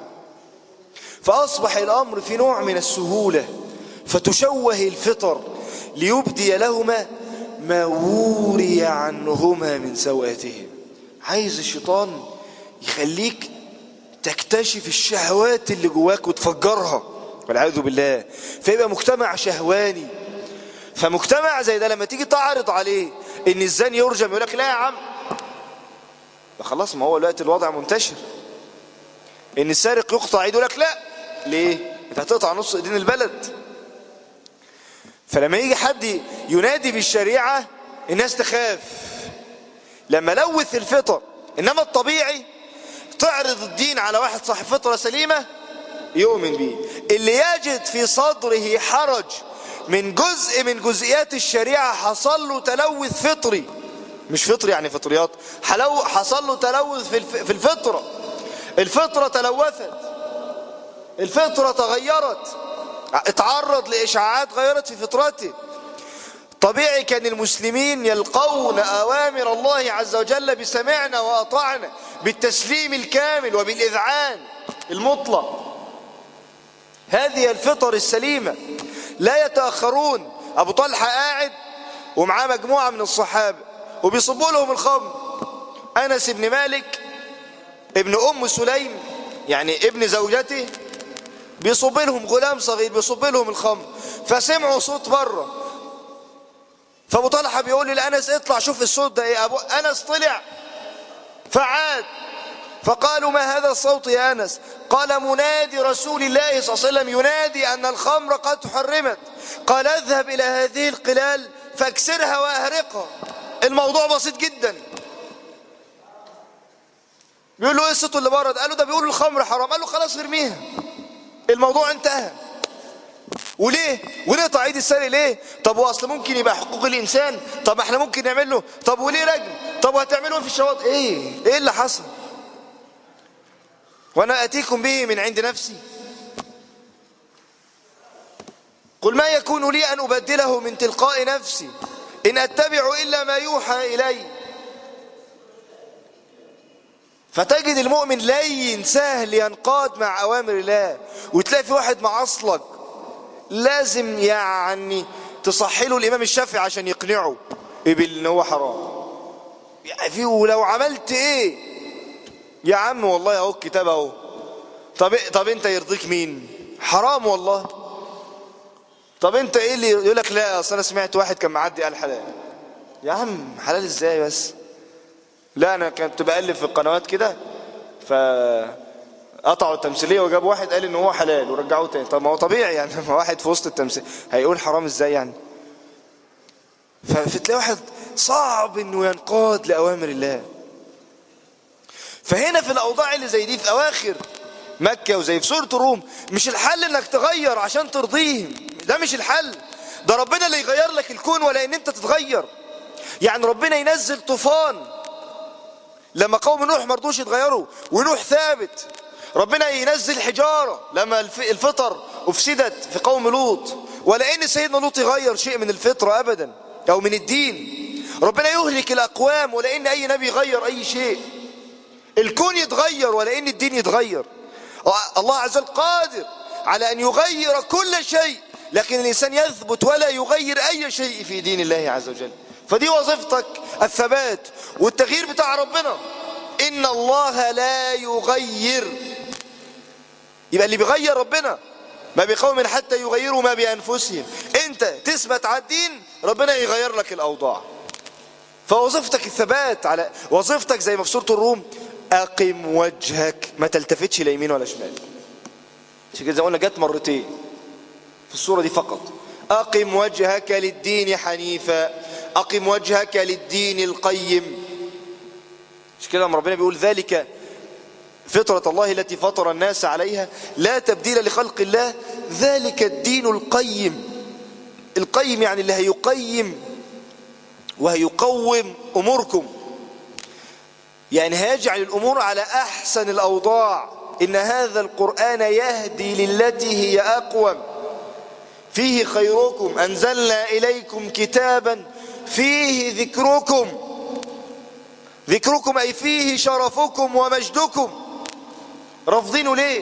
فاصبح الامر في نوع من السهولة فتشوه الفطر ليبدي لهما ما وري عنهما من سواتهم عايز الشيطان يخليك تكتشف الشهوات اللي جواك وتفجرها والعياذ بالله فيبقى مجتمع شهواني فمجتمع زي ده لما تيجي تعرض عليه ان الزاني يرجم يقول لك لا يا عم خلاص ما هو الوقت الوضع منتشر ان السارق يقطع ايده يقول لك لا ليه انت هتقطع نص ايدين البلد فلما يجي حد ينادي بالشريعة الناس تخاف لما لوث الفطر انما الطبيعي تعرض الدين على واحد صاحب فطرة سليمة يؤمن به اللي يجد في صدره حرج من جزء من جزئيات الشريعة حصل له تلوث فطري مش فطري يعني فطريات حصل له تلوث في الفطرة الفطرة تلوثت الفطرة تغيرت اتعرض لإشعاعات غيرت في فطرته طبيعي كان المسلمين يلقون أوامر الله عز وجل بسمعنا وأطعنا بالتسليم الكامل وبالإذعان المطلق هذه الفطر السليمة لا يتأخرون أبو طلحة قاعد ومعاه مجموعة من الصحابة وبيصبوا لهم الخمر أنس بن مالك ابن أم سليم يعني ابن زوجته بيصب لهم غلام صغير بيصب لهم الخمر فسمعوا صوت بره فابو طلحه بيقول لانس اطلع شوف الصوت ده ايه ابو انس طلع فعاد فقالوا ما هذا الصوت يا انس قال منادي رسول الله صلى الله عليه وسلم ينادي ان الخمر قد حرمت قال اذهب الى هذه القلال فاكسرها واهرقها الموضوع بسيط جدا بيقول له ايه الصوت اللي بره ده قال له ده بيقول الخمر حرام قال له خلاص ارميها الموضوع انتهى وليه وليه تعيد السرق ليه طب هو اصل ممكن يبقى حقوق الانسان طب احنا ممكن نعمل له طب وليه رجل طب وهتعملوا في الشواطئ ايه ايه اللي حصل وانا اتيكم به من عند نفسي قل ما يكون لي ان ابدله من تلقاء نفسي ان اتبع الا ما يوحى الي فتجد المؤمن لين سهل ينقاد مع اوامر الله وتلاقي في واحد معصلك لازم يعني تصحي له الامام الشافعي عشان يقنعه بان هو حرام يعني في ولو عملت ايه يا عم والله اهو الكتاب اهو طب طب انت يرضيك مين حرام والله طب انت ايه اللي يقول لك لا اصل انا سمعت واحد كان معدي قال حلال يا عم حلال ازاي بس لا انا كنت بقلب في القنوات كده ف قطعوا التمثيليه وجاب واحد قال ان هو حلال ورجعوه تاني طب ما هو طبيعي يعني ما واحد في وسط التمثيل هيقول حرام ازاي يعني فتلاقي واحد صعب انه ينقاد لاوامر الله فهنا في الاوضاع اللي زي دي في اواخر مكه وزي في سوره الروم مش الحل انك تغير عشان ترضيهم ده مش الحل ده ربنا اللي يغير لك الكون ولا ان انت تتغير يعني ربنا ينزل طوفان لما قوم نوح مرضوش يتغيروا ونوح ثابت ربنا ينزل حجارة لما الفطر أفسدت في قوم لوط ولا إن سيدنا لوط يغير شيء من الفطرة أبدا أو من الدين ربنا يهلك الأقوام ولا إن أي نبي يغير أي شيء الكون يتغير ولا إن الدين يتغير الله عز وجل قادر على أن يغير كل شيء لكن الإنسان يثبت ولا يغير أي شيء في دين الله عز وجل فدي وظيفتك الثبات والتغيير بتاع ربنا إن الله لا يغير يبقى اللي بيغير ربنا ما بقوم حتى يغيروا ما بأنفسهم انت تثبت على الدين ربنا يغير لك الأوضاع فوظيفتك الثبات على وظيفتك زي ما في سورة الروم أقم وجهك ما تلتفتش لا يمين ولا شمال عشان كده زي ما قلنا جت مرتين في السورة دي فقط أقم وجهك للدين حنيفا أقم وجهك للدين القيم مش كده ربنا بيقول ذلك فطرة الله التي فطر الناس عليها لا تبديل لخلق الله ذلك الدين القيم القيم يعني اللي هيقيم وهيقوم أموركم يعني هيجعل الأمور على أحسن الأوضاع إن هذا القرآن يهدي للتي هي أقوم فيه خيركم أنزلنا إليكم كتابا فيه ذكركم ذكركم أي فيه شرفكم ومجدكم رافضينه ليه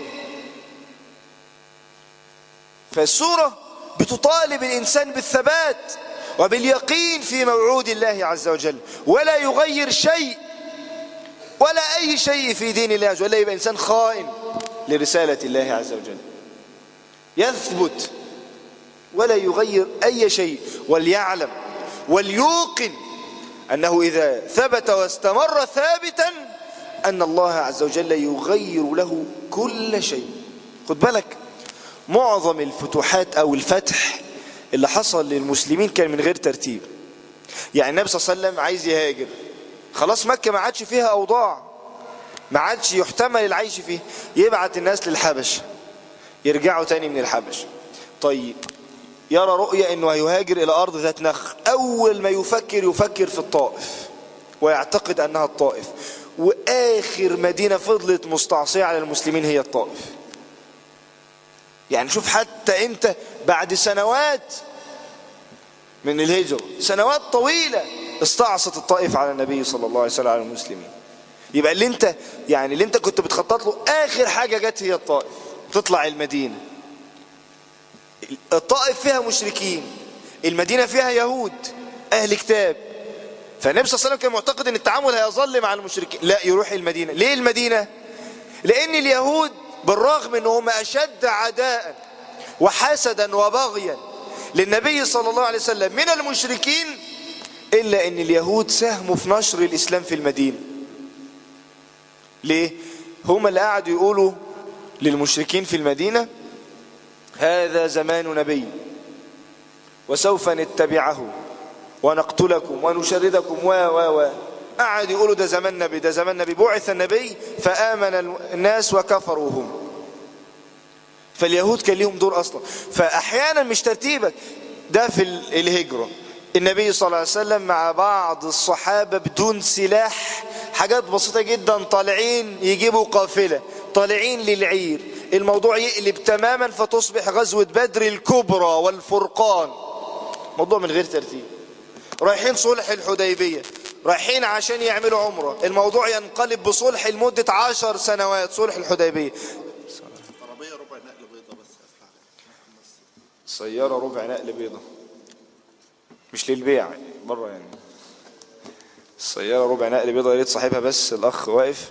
فالسورة بتطالب الإنسان بالثبات وباليقين في موعود الله عز وجل ولا يغير شيء ولا أي شيء في دين الله عز وجل يبقى إنسان خائن لرسالة الله عز وجل يثبت ولا يغير أي شيء وليعلم وليوقن أنه إذا ثبت واستمر ثابتا أن الله عز وجل يغير له كل شيء خد بالك معظم الفتوحات أو الفتح اللي حصل للمسلمين كان من غير ترتيب يعني النبي صلى الله عليه وسلم عايز يهاجر خلاص مكة ما عادش فيها أوضاع ما عادش يحتمل العيش فيه يبعت الناس للحبش يرجعوا تاني من الحبش طيب يرى رؤية انه هيهاجر الى ارض ذات نخل اول ما يفكر يفكر في الطائف ويعتقد انها الطائف واخر مدينة فضلت مستعصية على المسلمين هي الطائف يعني شوف حتى انت بعد سنوات من الهجرة سنوات طويلة استعصت الطائف على النبي صلى الله عليه وسلم على المسلمين يبقى اللي انت يعني اللي انت كنت بتخطط له اخر حاجة جت هي الطائف تطلع المدينة الطائف فيها مشركين المدينة فيها يهود اهل كتاب فالنبي صلى الله عليه وسلم كان معتقد ان التعامل هيظل مع المشركين لا يروح المدينة ليه المدينة لان اليهود بالرغم انهم اشد عداء وحسدا وبغيا للنبي صلى الله عليه وسلم من المشركين الا ان اليهود ساهموا في نشر الاسلام في المدينة ليه هم اللي قعدوا يقولوا للمشركين في المدينة هذا زمان نبي وسوف نتبعه ونقتلكم ونشردكم و و و قعد يقولوا ده زمان نبي ده زمان نبي بعث النبي فآمن الناس وكفروا هم فاليهود كان ليهم دور أصلا فأحيانا مش ترتيبك ده في الهجرة النبي صلى الله عليه وسلم مع بعض الصحابة بدون سلاح حاجات بسيطة جدا طالعين يجيبوا قافلة طالعين للعير الموضوع يقلب تماما فتصبح غزوة بدر الكبرى والفرقان موضوع من غير ترتيب رايحين صلح الحديبية رايحين عشان يعملوا عمرة الموضوع ينقلب بصلح لمدة عشر سنوات صلح الحديبية عربية ربع نقل بيضة بس سيارة ربع نقل بيضة مش للبيع بره يعني السيارة ربع نقل بيضة يا ريت صاحبها بس الأخ واقف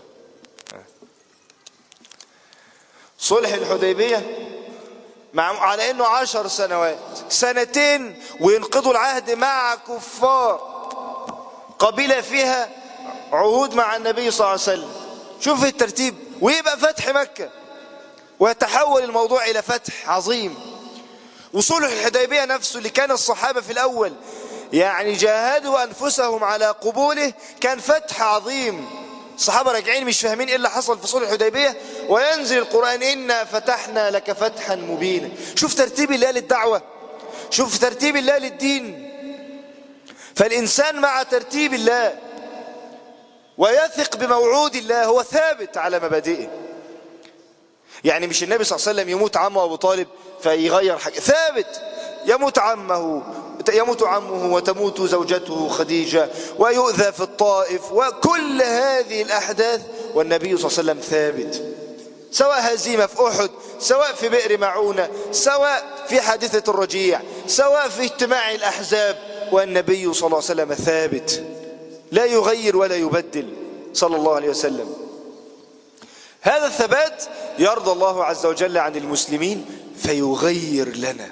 صلح الحديبية مع على انه عشر سنوات سنتين وينقضوا العهد مع كفار قبيلة فيها عهود مع النبي صلى الله عليه وسلم شوف الترتيب ويبقى فتح مكة ويتحول الموضوع إلى فتح عظيم وصلح الحديبية نفسه اللي كان الصحابة في الأول يعني جاهدوا أنفسهم على قبوله كان فتح عظيم الصحابة راجعين مش فاهمين ايه اللي حصل في صلح الحديبية وينزل القرآن إنا فتحنا لك فتحا مبينا شوف ترتيب الله للدعوة شوف ترتيب الله للدين فالإنسان مع ترتيب الله ويثق بموعود الله هو ثابت على مبادئه يعني مش النبي صلى الله عليه وسلم يموت عمه أبو طالب فيغير حاجة ثابت يموت عمه يموت عمه وتموت زوجته خديجة ويؤذى في الطائف وكل هذه الأحداث والنبي صلى الله عليه وسلم ثابت سواء هزيمة في أحد سواء في بئر معونة سواء في حادثة الرجيع سواء في اجتماع الأحزاب والنبي صلى الله عليه وسلم ثابت لا يغير ولا يبدل صلى الله عليه وسلم هذا الثبات يرضى الله عز وجل عن المسلمين فيغير لنا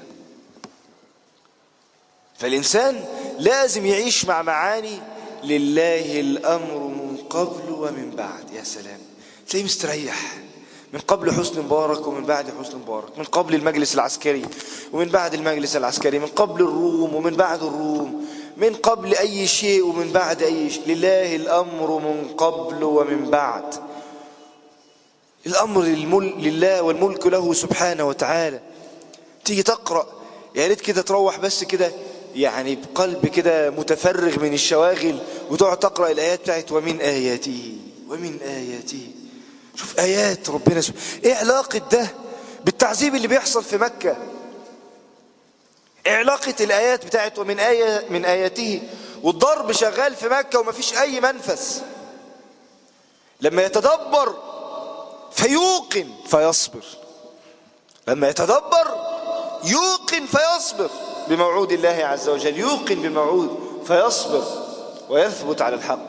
فالإنسان لازم يعيش مع معاني لله الأمر من قبل ومن بعد يا سلام تلاقيه مستريح من قبل حسن مبارك ومن بعد حسن مبارك من قبل المجلس العسكري ومن بعد المجلس العسكري من قبل الروم ومن بعد الروم من قبل أي شيء ومن بعد أي شيء لله الأمر من قبل ومن بعد الأمر للمل... لله والملك له سبحانه وتعالى تيجي تقرأ يا ريت كده تروح بس كده يعني بقلب كده متفرغ من الشواغل وتقعد تقرأ الآيات بتاعت ومن آياته ومن آياته شوف آيات ربنا سبحانه إيه علاقة ده بالتعذيب اللي بيحصل في مكة إيه علاقة الآيات بتاعت ومن آية من آياته والضرب شغال في مكة ومفيش أي منفس لما يتدبر فيوقن فيصبر لما يتدبر يوقن فيصبر بموعود الله عز وجل يوقن بموعود فيصبر ويثبت على الحق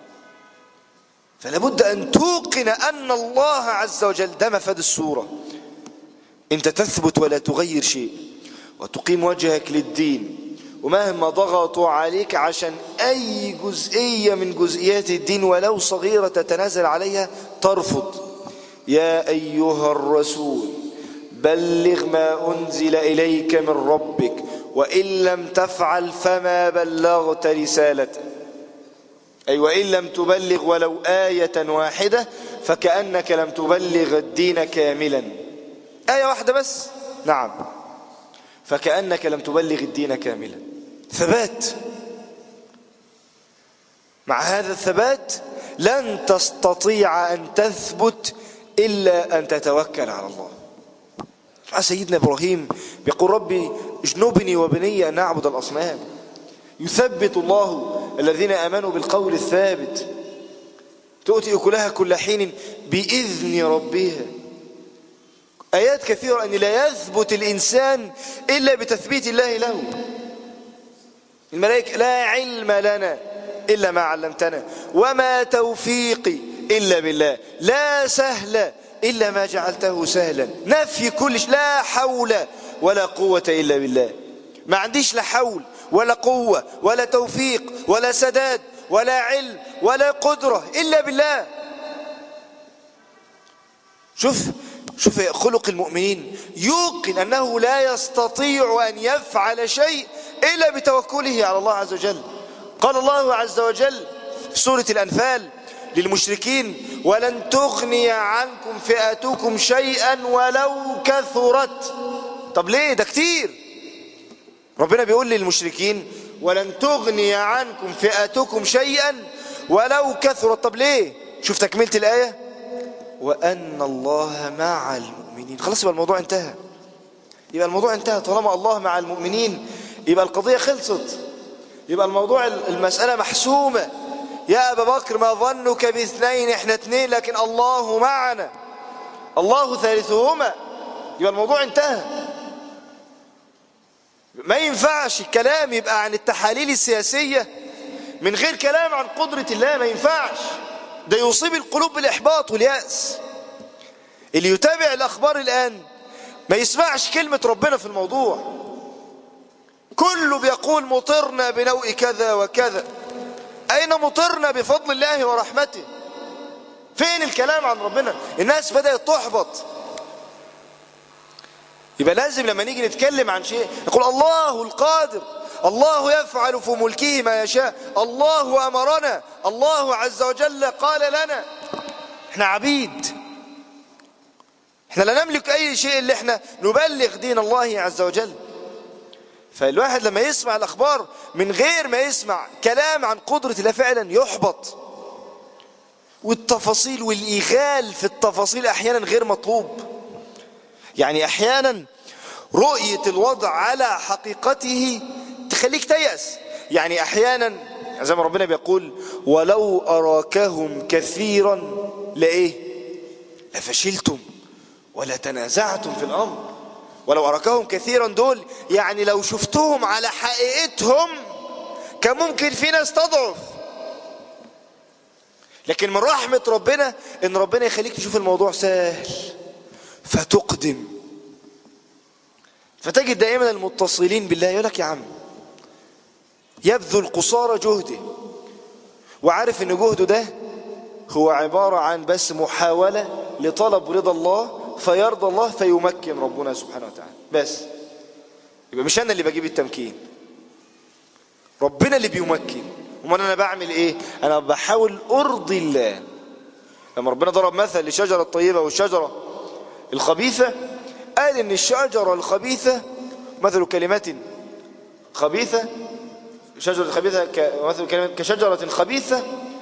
فلا بد أن توقن أن الله عز وجل ده مفاد السورة أنت تثبت ولا تغير شيء وتقيم وجهك للدين ومهما ضغطوا عليك عشان أي جزئية من جزئيات الدين ولو صغيرة تتنازل عليها ترفض يا أيها الرسول بلغ ما أنزل إليك من ربك وإن لم تفعل فما بلغت رسالته أي وإن لم تبلغ ولو آية واحدة فكأنك لم تبلغ الدين كاملا آية واحدة بس نعم فكأنك لم تبلغ الدين كاملا ثبات مع هذا الثبات لن تستطيع أن تثبت إلا أن تتوكل على الله سيدنا إبراهيم بيقول ربي اجنبني وبني أن نعبد الأصنام يثبت الله الذين آمنوا بالقول الثابت تؤتي أكلها كل حين بإذن ربها آيات كثيرة أن لا يثبت الإنسان إلا بتثبيت الله له الملائكة لا علم لنا إلا ما علمتنا وما توفيقي إلا بالله لا سهل إلا ما جعلته سهلا نفي كل شيء لا حول ولا قوة إلا بالله ما عنديش لا حول ولا قوة ولا توفيق ولا سداد ولا علم ولا قدرة إلا بالله شوف شوف خلق المؤمنين يوقن أنه لا يستطيع أن يفعل شيء إلا بتوكله على الله عز وجل قال الله عز وجل في في سورة الأنفال للمشركين ولن تغني عنكم فئتكم شيئا ولو كثرت طب ليه ده كتير ربنا بيقول للمشركين ولن تغني عنكم فئتكم شيئا ولو كثرت طب ليه شوف تكملة الآية وأن الله مع المؤمنين خلاص يبقى الموضوع انتهى يبقى الموضوع انتهى طالما الله مع المؤمنين يبقى القضية خلصت يبقى الموضوع المسألة محسومة يا أبا بكر ما ظنك باثنين احنا اثنين لكن الله معنا الله ثالثهما يبقى الموضوع انتهى ما ينفعش الكلام يبقى عن التحاليل السياسية من غير كلام عن قدرة الله ما ينفعش ده يصيب القلوب بالإحباط واليأس اللي يتابع الأخبار الآن ما يسمعش كلمة ربنا في الموضوع كله بيقول مطرنا بنوء كذا وكذا أين مطرنا بفضل الله ورحمته فين الكلام عن ربنا الناس بدأت تحبط يبقى لازم لما نيجي نتكلم عن شيء يقول الله القادر الله يفعل في ملكه ما يشاء الله أمرنا الله عز وجل قال لنا احنا عبيد احنا لا نملك أي شيء اللي احنا نبلغ دين الله عز وجل فالواحد لما يسمع الأخبار من غير ما يسمع كلام عن قدرة الله فعلا يحبط والتفاصيل والإيغال في التفاصيل أحيانا غير مطلوب يعني أحيانا رؤية الوضع على حقيقته تخليك تيأس يعني أحيانا زي ما ربنا بيقول ولو أراكهم كثيرا لإيه لفشلتم ولا تنازعتم في الأمر ولو أراكهم كثيرا دول يعني لو شفتهم على حقيقتهم كان ممكن في ناس تضعف لكن من رحمة ربنا ان ربنا يخليك تشوف الموضوع سهل فتقدم فتجد دائما المتصلين بالله يقول لك يا عم يبذل قصارى جهده وعارف ان جهده ده هو عبارة عن بس محاولة لطلب رضا الله فيرضى الله فيمكن ربنا سبحانه وتعالى بس يبقى مش انا اللي بجيب التمكين ربنا اللي بيمكن امال انا بعمل ايه انا بحاول ارضي الله لما ربنا ضرب مثل للشجره الطيبه والشجره الخبيثه قال ان الشجره الخبيثه مثل كلمات خبيثه شجره خبيثه مثل كلمات كشجره خبيثه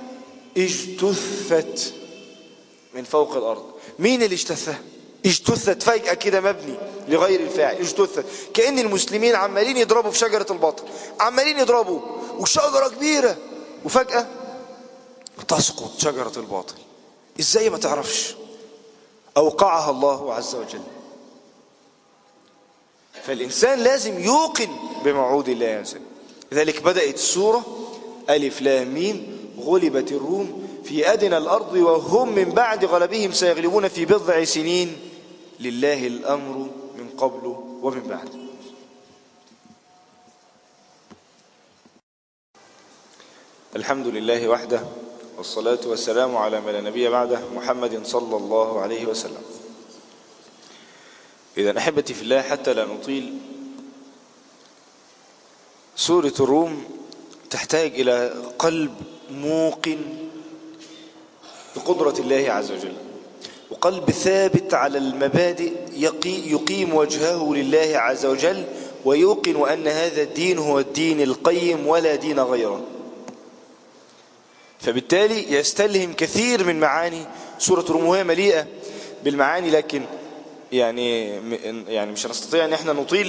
اجتثت من فوق الارض مين اللي اجتثها اجتثت فجأة كده مبني لغير الفاعل اجتثت كأن المسلمين عمالين يضربوا في شجرة الباطل عمالين يضربوا وشجرة كبيرة وفجأة تسقط شجرة الباطل ازاي ما تعرفش أوقعها الله عز وجل فالإنسان لازم يوقن بموعود الله عز وجل لذلك بدأت السورة ألف لام ميم غلبت الروم في أدنى الأرض وهم من بعد غلبهم سيغلبون في بضع سنين لله الأمر من قبل ومن بعد الحمد لله وحده والصلاة والسلام على من لا نبي بعده محمد صلى الله عليه وسلم إذا أحبتي في الله حتى لا نطيل سورة الروم تحتاج إلى قلب موقن بقدرة الله عز وجل وقلب ثابت على المبادئ يقي يقيم وجهه لله عز وجل ويوقن أن هذا الدين هو الدين القيم ولا دين غيره فبالتالي يستلهم كثير من معاني سورة الروم وهي مليئة بالمعاني لكن يعني يعني مش هنستطيع ان احنا نطيل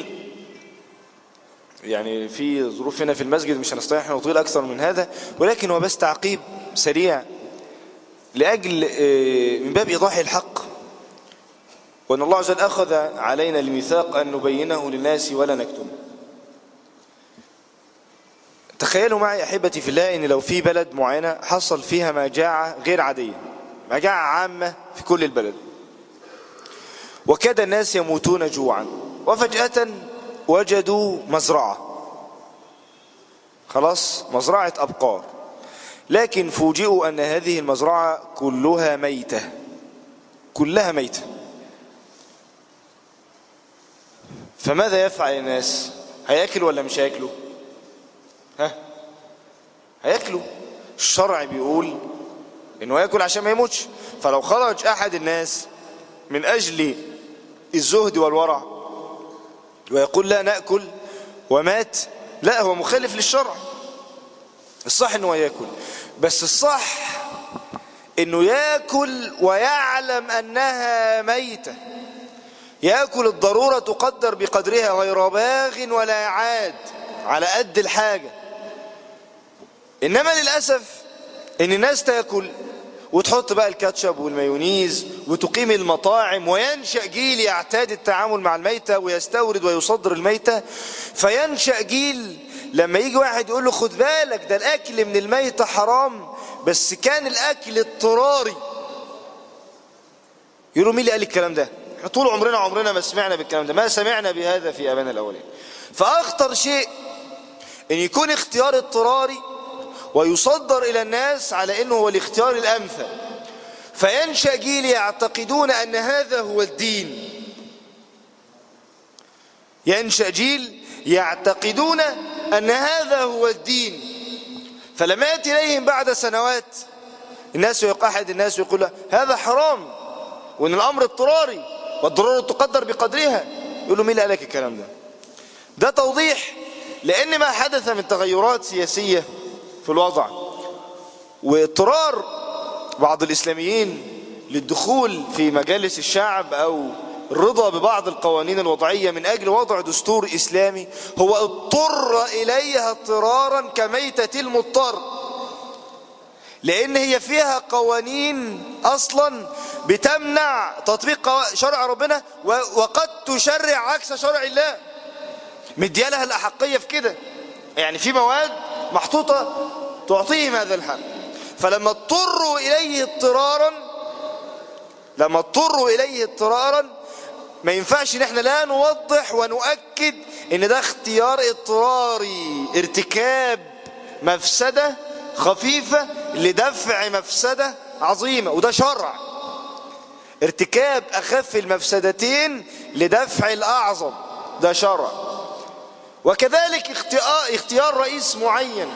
يعني في ظروف هنا في المسجد مش هنستطيع احنا نطيل اكثر من هذا ولكن هو بس تعقيب سريع لأجل من باب إيضاح الحق وأن الله عز وجل أخذ علينا الميثاق أن نبينه للناس ولا نكتمه تخيلوا معي أحبتي في الله أن لو في بلد معينة حصل فيها مجاعة غير عادية مجاعة عامة في كل البلد وكاد الناس يموتون جوعا وفجأة وجدوا مزرعة خلاص مزرعة أبقار لكن فوجئوا أن هذه المزرعة كلها ميتة كلها ميتة فماذا يفعل الناس هياكلوا ولا مش هياكلوا ها هياكلوا الشرع بيقول انه ياكل عشان ما يموتش فلو خرج احد الناس من اجل الزهد والورع ويقول لا ناكل ومات لا هو مخالف للشرع الصح انه ياكل بس الصح انه ياكل ويعلم انها ميته ياكل الضروره تقدر بقدرها غير باغ ولا عاد على قد الحاجه انما للاسف ان الناس تاكل وتحط بقى الكاتشب والمايونيز وتقيم المطاعم وينشأ جيل يعتاد التعامل مع الميتة ويستورد ويصدر الميتة فينشأ جيل لما يجي واحد يقول له خد بالك ده الأكل من الميتة حرام بس كان الأكل اضطراري يقولوا مين اللي قال الكلام ده احنا طول عمرنا عمرنا ما سمعنا بالكلام ده ما سمعنا بهذا في أبانا الأولين فأخطر شيء ان يكون اختيار اضطراري ويصدر إلى الناس على أنه هو الاختيار الأمثل فينشأ جيل يعتقدون أن هذا هو الدين ينشأ جيل يعتقدون أن هذا هو الدين فلما يأتي إليهم بعد سنوات الناس أحد الناس يقول له هذا حرام وأن الأمر اضطراري والضرورة تقدر بقدرها يقول له مين اللي قال لك الكلام ده ده توضيح لأن ما حدث من تغيرات سياسية في الوضع واضطرار بعض الإسلاميين للدخول في مجالس الشعب أو الرضا ببعض القوانين الوضعية من أجل وضع دستور إسلامي هو اضطر إليها اضطرارا كميتة المضطر لأن هي فيها قوانين أصلا بتمنع تطبيق شرع ربنا وقد تشرع عكس شرع الله مديالها الأحقية في كده يعني في مواد محطوطة تعطيهم هذا الحق فلما اضطروا إليه اضطرارا لما اضطروا إليه اضطرارا ما ينفعش ان احنا لا نوضح ونؤكد ان ده اختيار اضطراري ارتكاب مفسدة خفيفة لدفع مفسدة عظيمة وده شرع ارتكاب اخف المفسدتين لدفع الاعظم ده شرع وكذلك اختيار رئيس معين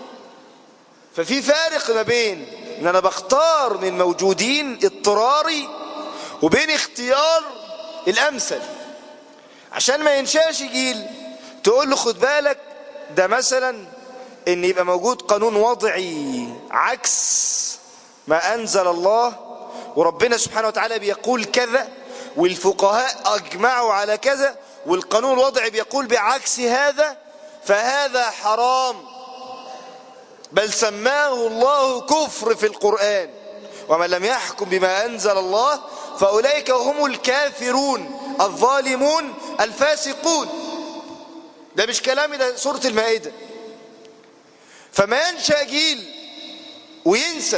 ففي فارق ما بين ان انا بختار من الموجودين اضطراري وبين اختيار الامثل عشان ما ينشاش جيل تقول له خد بالك ده مثلا ان يبقى موجود قانون وضعي عكس ما انزل الله وربنا سبحانه وتعالى بيقول كذا والفقهاء اجمعوا على كذا والقانون الوضعي بيقول بعكس هذا فهذا حرام بل سماه الله كفر في القرآن ومن لم يحكم بما أنزل الله فأولئك هم الكافرون الظالمون الفاسقون ده مش كلامي ده سورة المائدة فما ينشأ جيل وينسى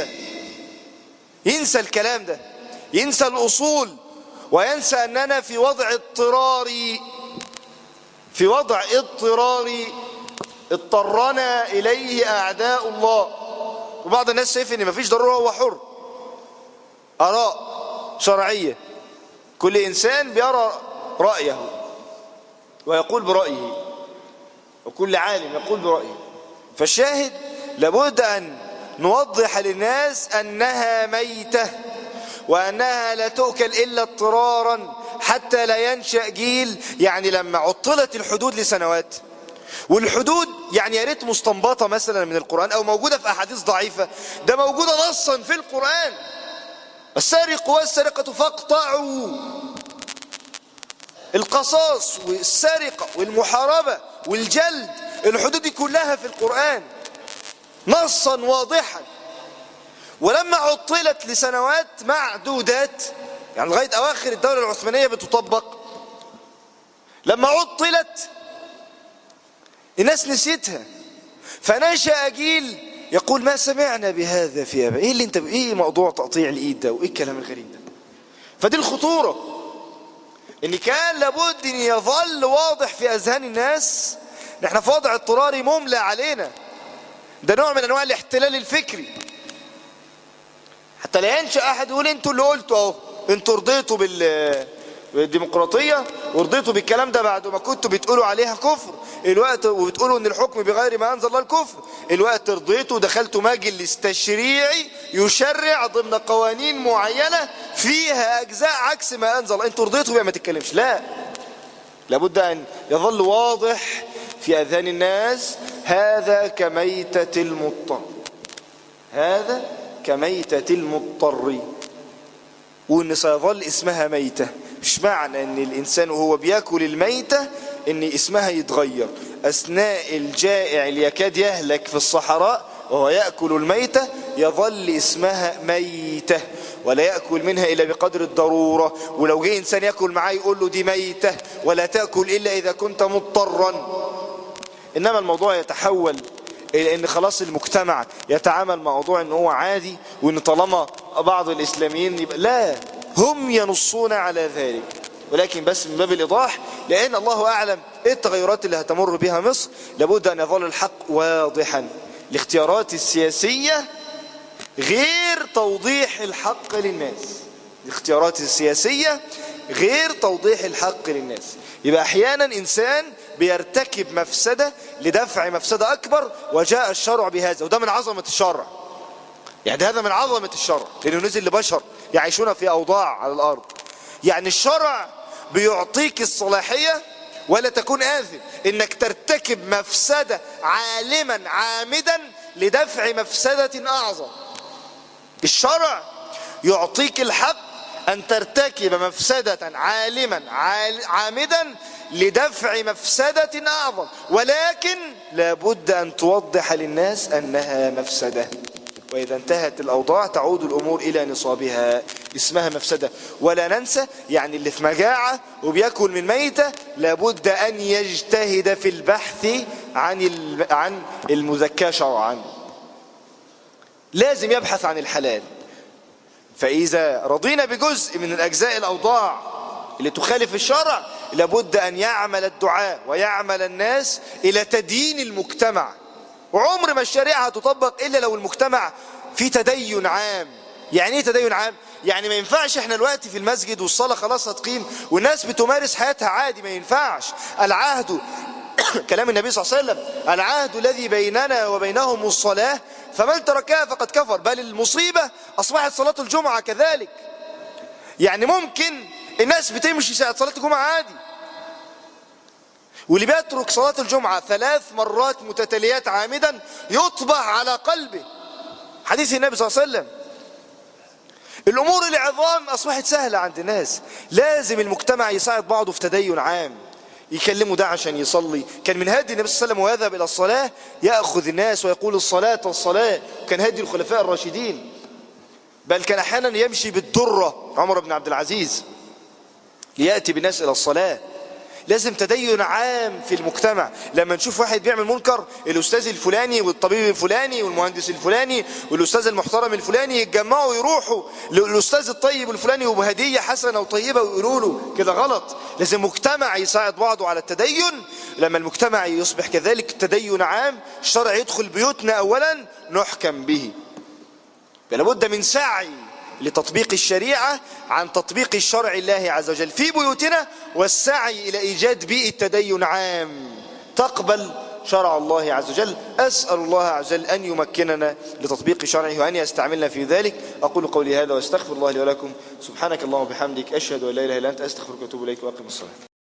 ينسى الكلام ده ينسى الأصول وينسى أننا في وضع اضطراري في وضع اضطراري اضطرنا إليه أعداء الله وبعض الناس شايف ان مفيش ضرورة هو حر آراء شرعية كل إنسان بيرى رأيه ويقول برأيه وكل عالم يقول برأيه فالشاهد لابد أن نوضح للناس أنها ميتة وأنها لا تؤكل إلا اضطرارا حتى لا ينشأ جيل يعني لما عطلت الحدود لسنوات والحدود يعني يا ريت مستنبطه مثلا من القرآن أو موجودة في أحاديث ضعيفة ده موجودة نصا في القرآن السارق والسرقة فاقطعوا القصاص والسرقة والمحاربة والجلد الحدود دي كلها في القرآن نصا واضحا ولما عطلت لسنوات معدودات يعني لغاية أواخر الدولة العثمانية بتطبق لما عطلت الناس نسيتها فنشأ جيل يقول ما سمعنا بهذا في أبا إيه اللي انت إيه موضوع تقطيع الإيد ده وإيه الكلام الغريب ده فدي الخطورة إن كان لابد أن يظل واضح في أذهان الناس نحن في وضع اضطراري مملى علينا ده نوع من أنواع الاحتلال الفكري حتى لا ينشأ أحد يقول انتوا اللي قلتوا اهو انتوا رضيتوا بال بالديمقراطية ورضيتوا بالكلام ده بعد ما كنتوا بتقولوا عليها كفر الوقت وبتقولوا ان الحكم بغير ما انزل الله الكفر الوقت رضيتوا ودخلتوا مجلس تشريعي يشرع ضمن قوانين معينة فيها اجزاء عكس ما انزل انتوا رضيتوا بقى ما تتكلمش لا لابد ان يظل واضح في اذهان الناس هذا كميتة المضطر هذا كميتة المضطر وان سيظل اسمها ميتة مش معنى ان الانسان وهو بياكل الميتة ان اسمها يتغير اثناء الجائع اللي يكاد يهلك في الصحراء وهو يأكل الميتة يظل اسمها ميتة ولا يأكل منها إلا بقدر الضرورة ولو جه إنسان يأكل معاه يقول له دي ميتة ولا تأكل إلا إذا كنت مضطرا إنما الموضوع يتحول إلى أن خلاص المجتمع يتعامل مع موضوع أنه هو عادي وأن طالما بعض الإسلاميين يبقى لا هم ينصون على ذلك ولكن بس من باب الإيضاح لأن الله أعلم إيه التغيرات اللي هتمر بها مصر لابد أن يظل الحق واضحا الاختيارات السياسية غير توضيح الحق للناس الاختيارات السياسية غير توضيح الحق للناس يبقى أحيانا إنسان بيرتكب مفسدة لدفع مفسدة أكبر وجاء الشرع بهذا وده من عظمة الشرع يعني هذا من عظمة الشرع لأنه نزل لبشر يعيشون في أوضاع على الأرض يعني الشرع بيعطيك الصلاحية ولا تكون آثم إنك ترتكب مفسدة عالما عامدا لدفع مفسدة أعظم الشرع يعطيك الحق أن ترتكب مفسدة عالما عامدا لدفع مفسدة أعظم ولكن لابد أن توضح للناس أنها مفسدة وإذا انتهت الأوضاع تعود الأمور إلى نصابها اسمها مفسدة ولا ننسى يعني اللي في مجاعة وبيأكل من ميتة لابد أن يجتهد في البحث عن عن المزكاة شرعا لازم يبحث عن الحلال فإذا رضينا بجزء من الأجزاء الأوضاع اللي تخالف الشرع لابد أن يعمل الدعاء ويعمل الناس إلى تدين المجتمع وعمر ما الشريعة هتطبق إلا لو المجتمع في تدين عام يعني ايه تدين عام؟ يعني ما ينفعش احنا الوقت في المسجد والصلاة خلاص هتقيم والناس بتمارس حياتها عادي ما ينفعش العهد كلام النبي صلى الله عليه وسلم العهد الذي بيننا وبينهم الصلاة فمن تركها فقد كفر بل المصيبة أصبحت صلاة الجمعة كذلك يعني ممكن الناس بتمشي ساعة صلاة الجمعة عادي واللي بيترك صلاة الجمعة ثلاث مرات متتاليات عامدا يطبع على قلبه حديث النبي صلى الله عليه وسلم الأمور العظام أصبحت سهلة عند الناس لازم المجتمع يساعد بعضه في تدين عام يكلموا ده عشان يصلي كان من هدي النبي صلى الله عليه وسلم ويذهب إلى الصلاة يأخذ الناس ويقول الصلاة الصلاة كان هدي الخلفاء الراشدين بل كان أحيانا يمشي بالدرة عمر بن عبد العزيز ليأتي بالناس إلى الصلاة لازم تدين عام في المجتمع لما نشوف واحد بيعمل منكر الأستاذ الفلاني والطبيب الفلاني والمهندس الفلاني والأستاذ المحترم الفلاني يتجمعوا ويروحوا للأستاذ الطيب الفلاني وبهدية حسنة وطيبة ويقولوا له كده غلط لازم مجتمع يساعد بعضه على التدين لما المجتمع يصبح كذلك تدين عام الشرع يدخل بيوتنا أولا نحكم به لابد من سعي لتطبيق الشريعة عن تطبيق الشرع الله عز وجل في بيوتنا والسعي إلى إيجاد بيئة تدين عام تقبل شرع الله عز وجل أسأل الله عز وجل أن يمكننا لتطبيق شرعه وأن يستعملنا في ذلك أقول قولي هذا واستغفر الله لي ولكم سبحانك اللهم وبحمدك أشهد أن لا إله إلا أنت أستغفرك وأتوب إليك وأقم الصلاة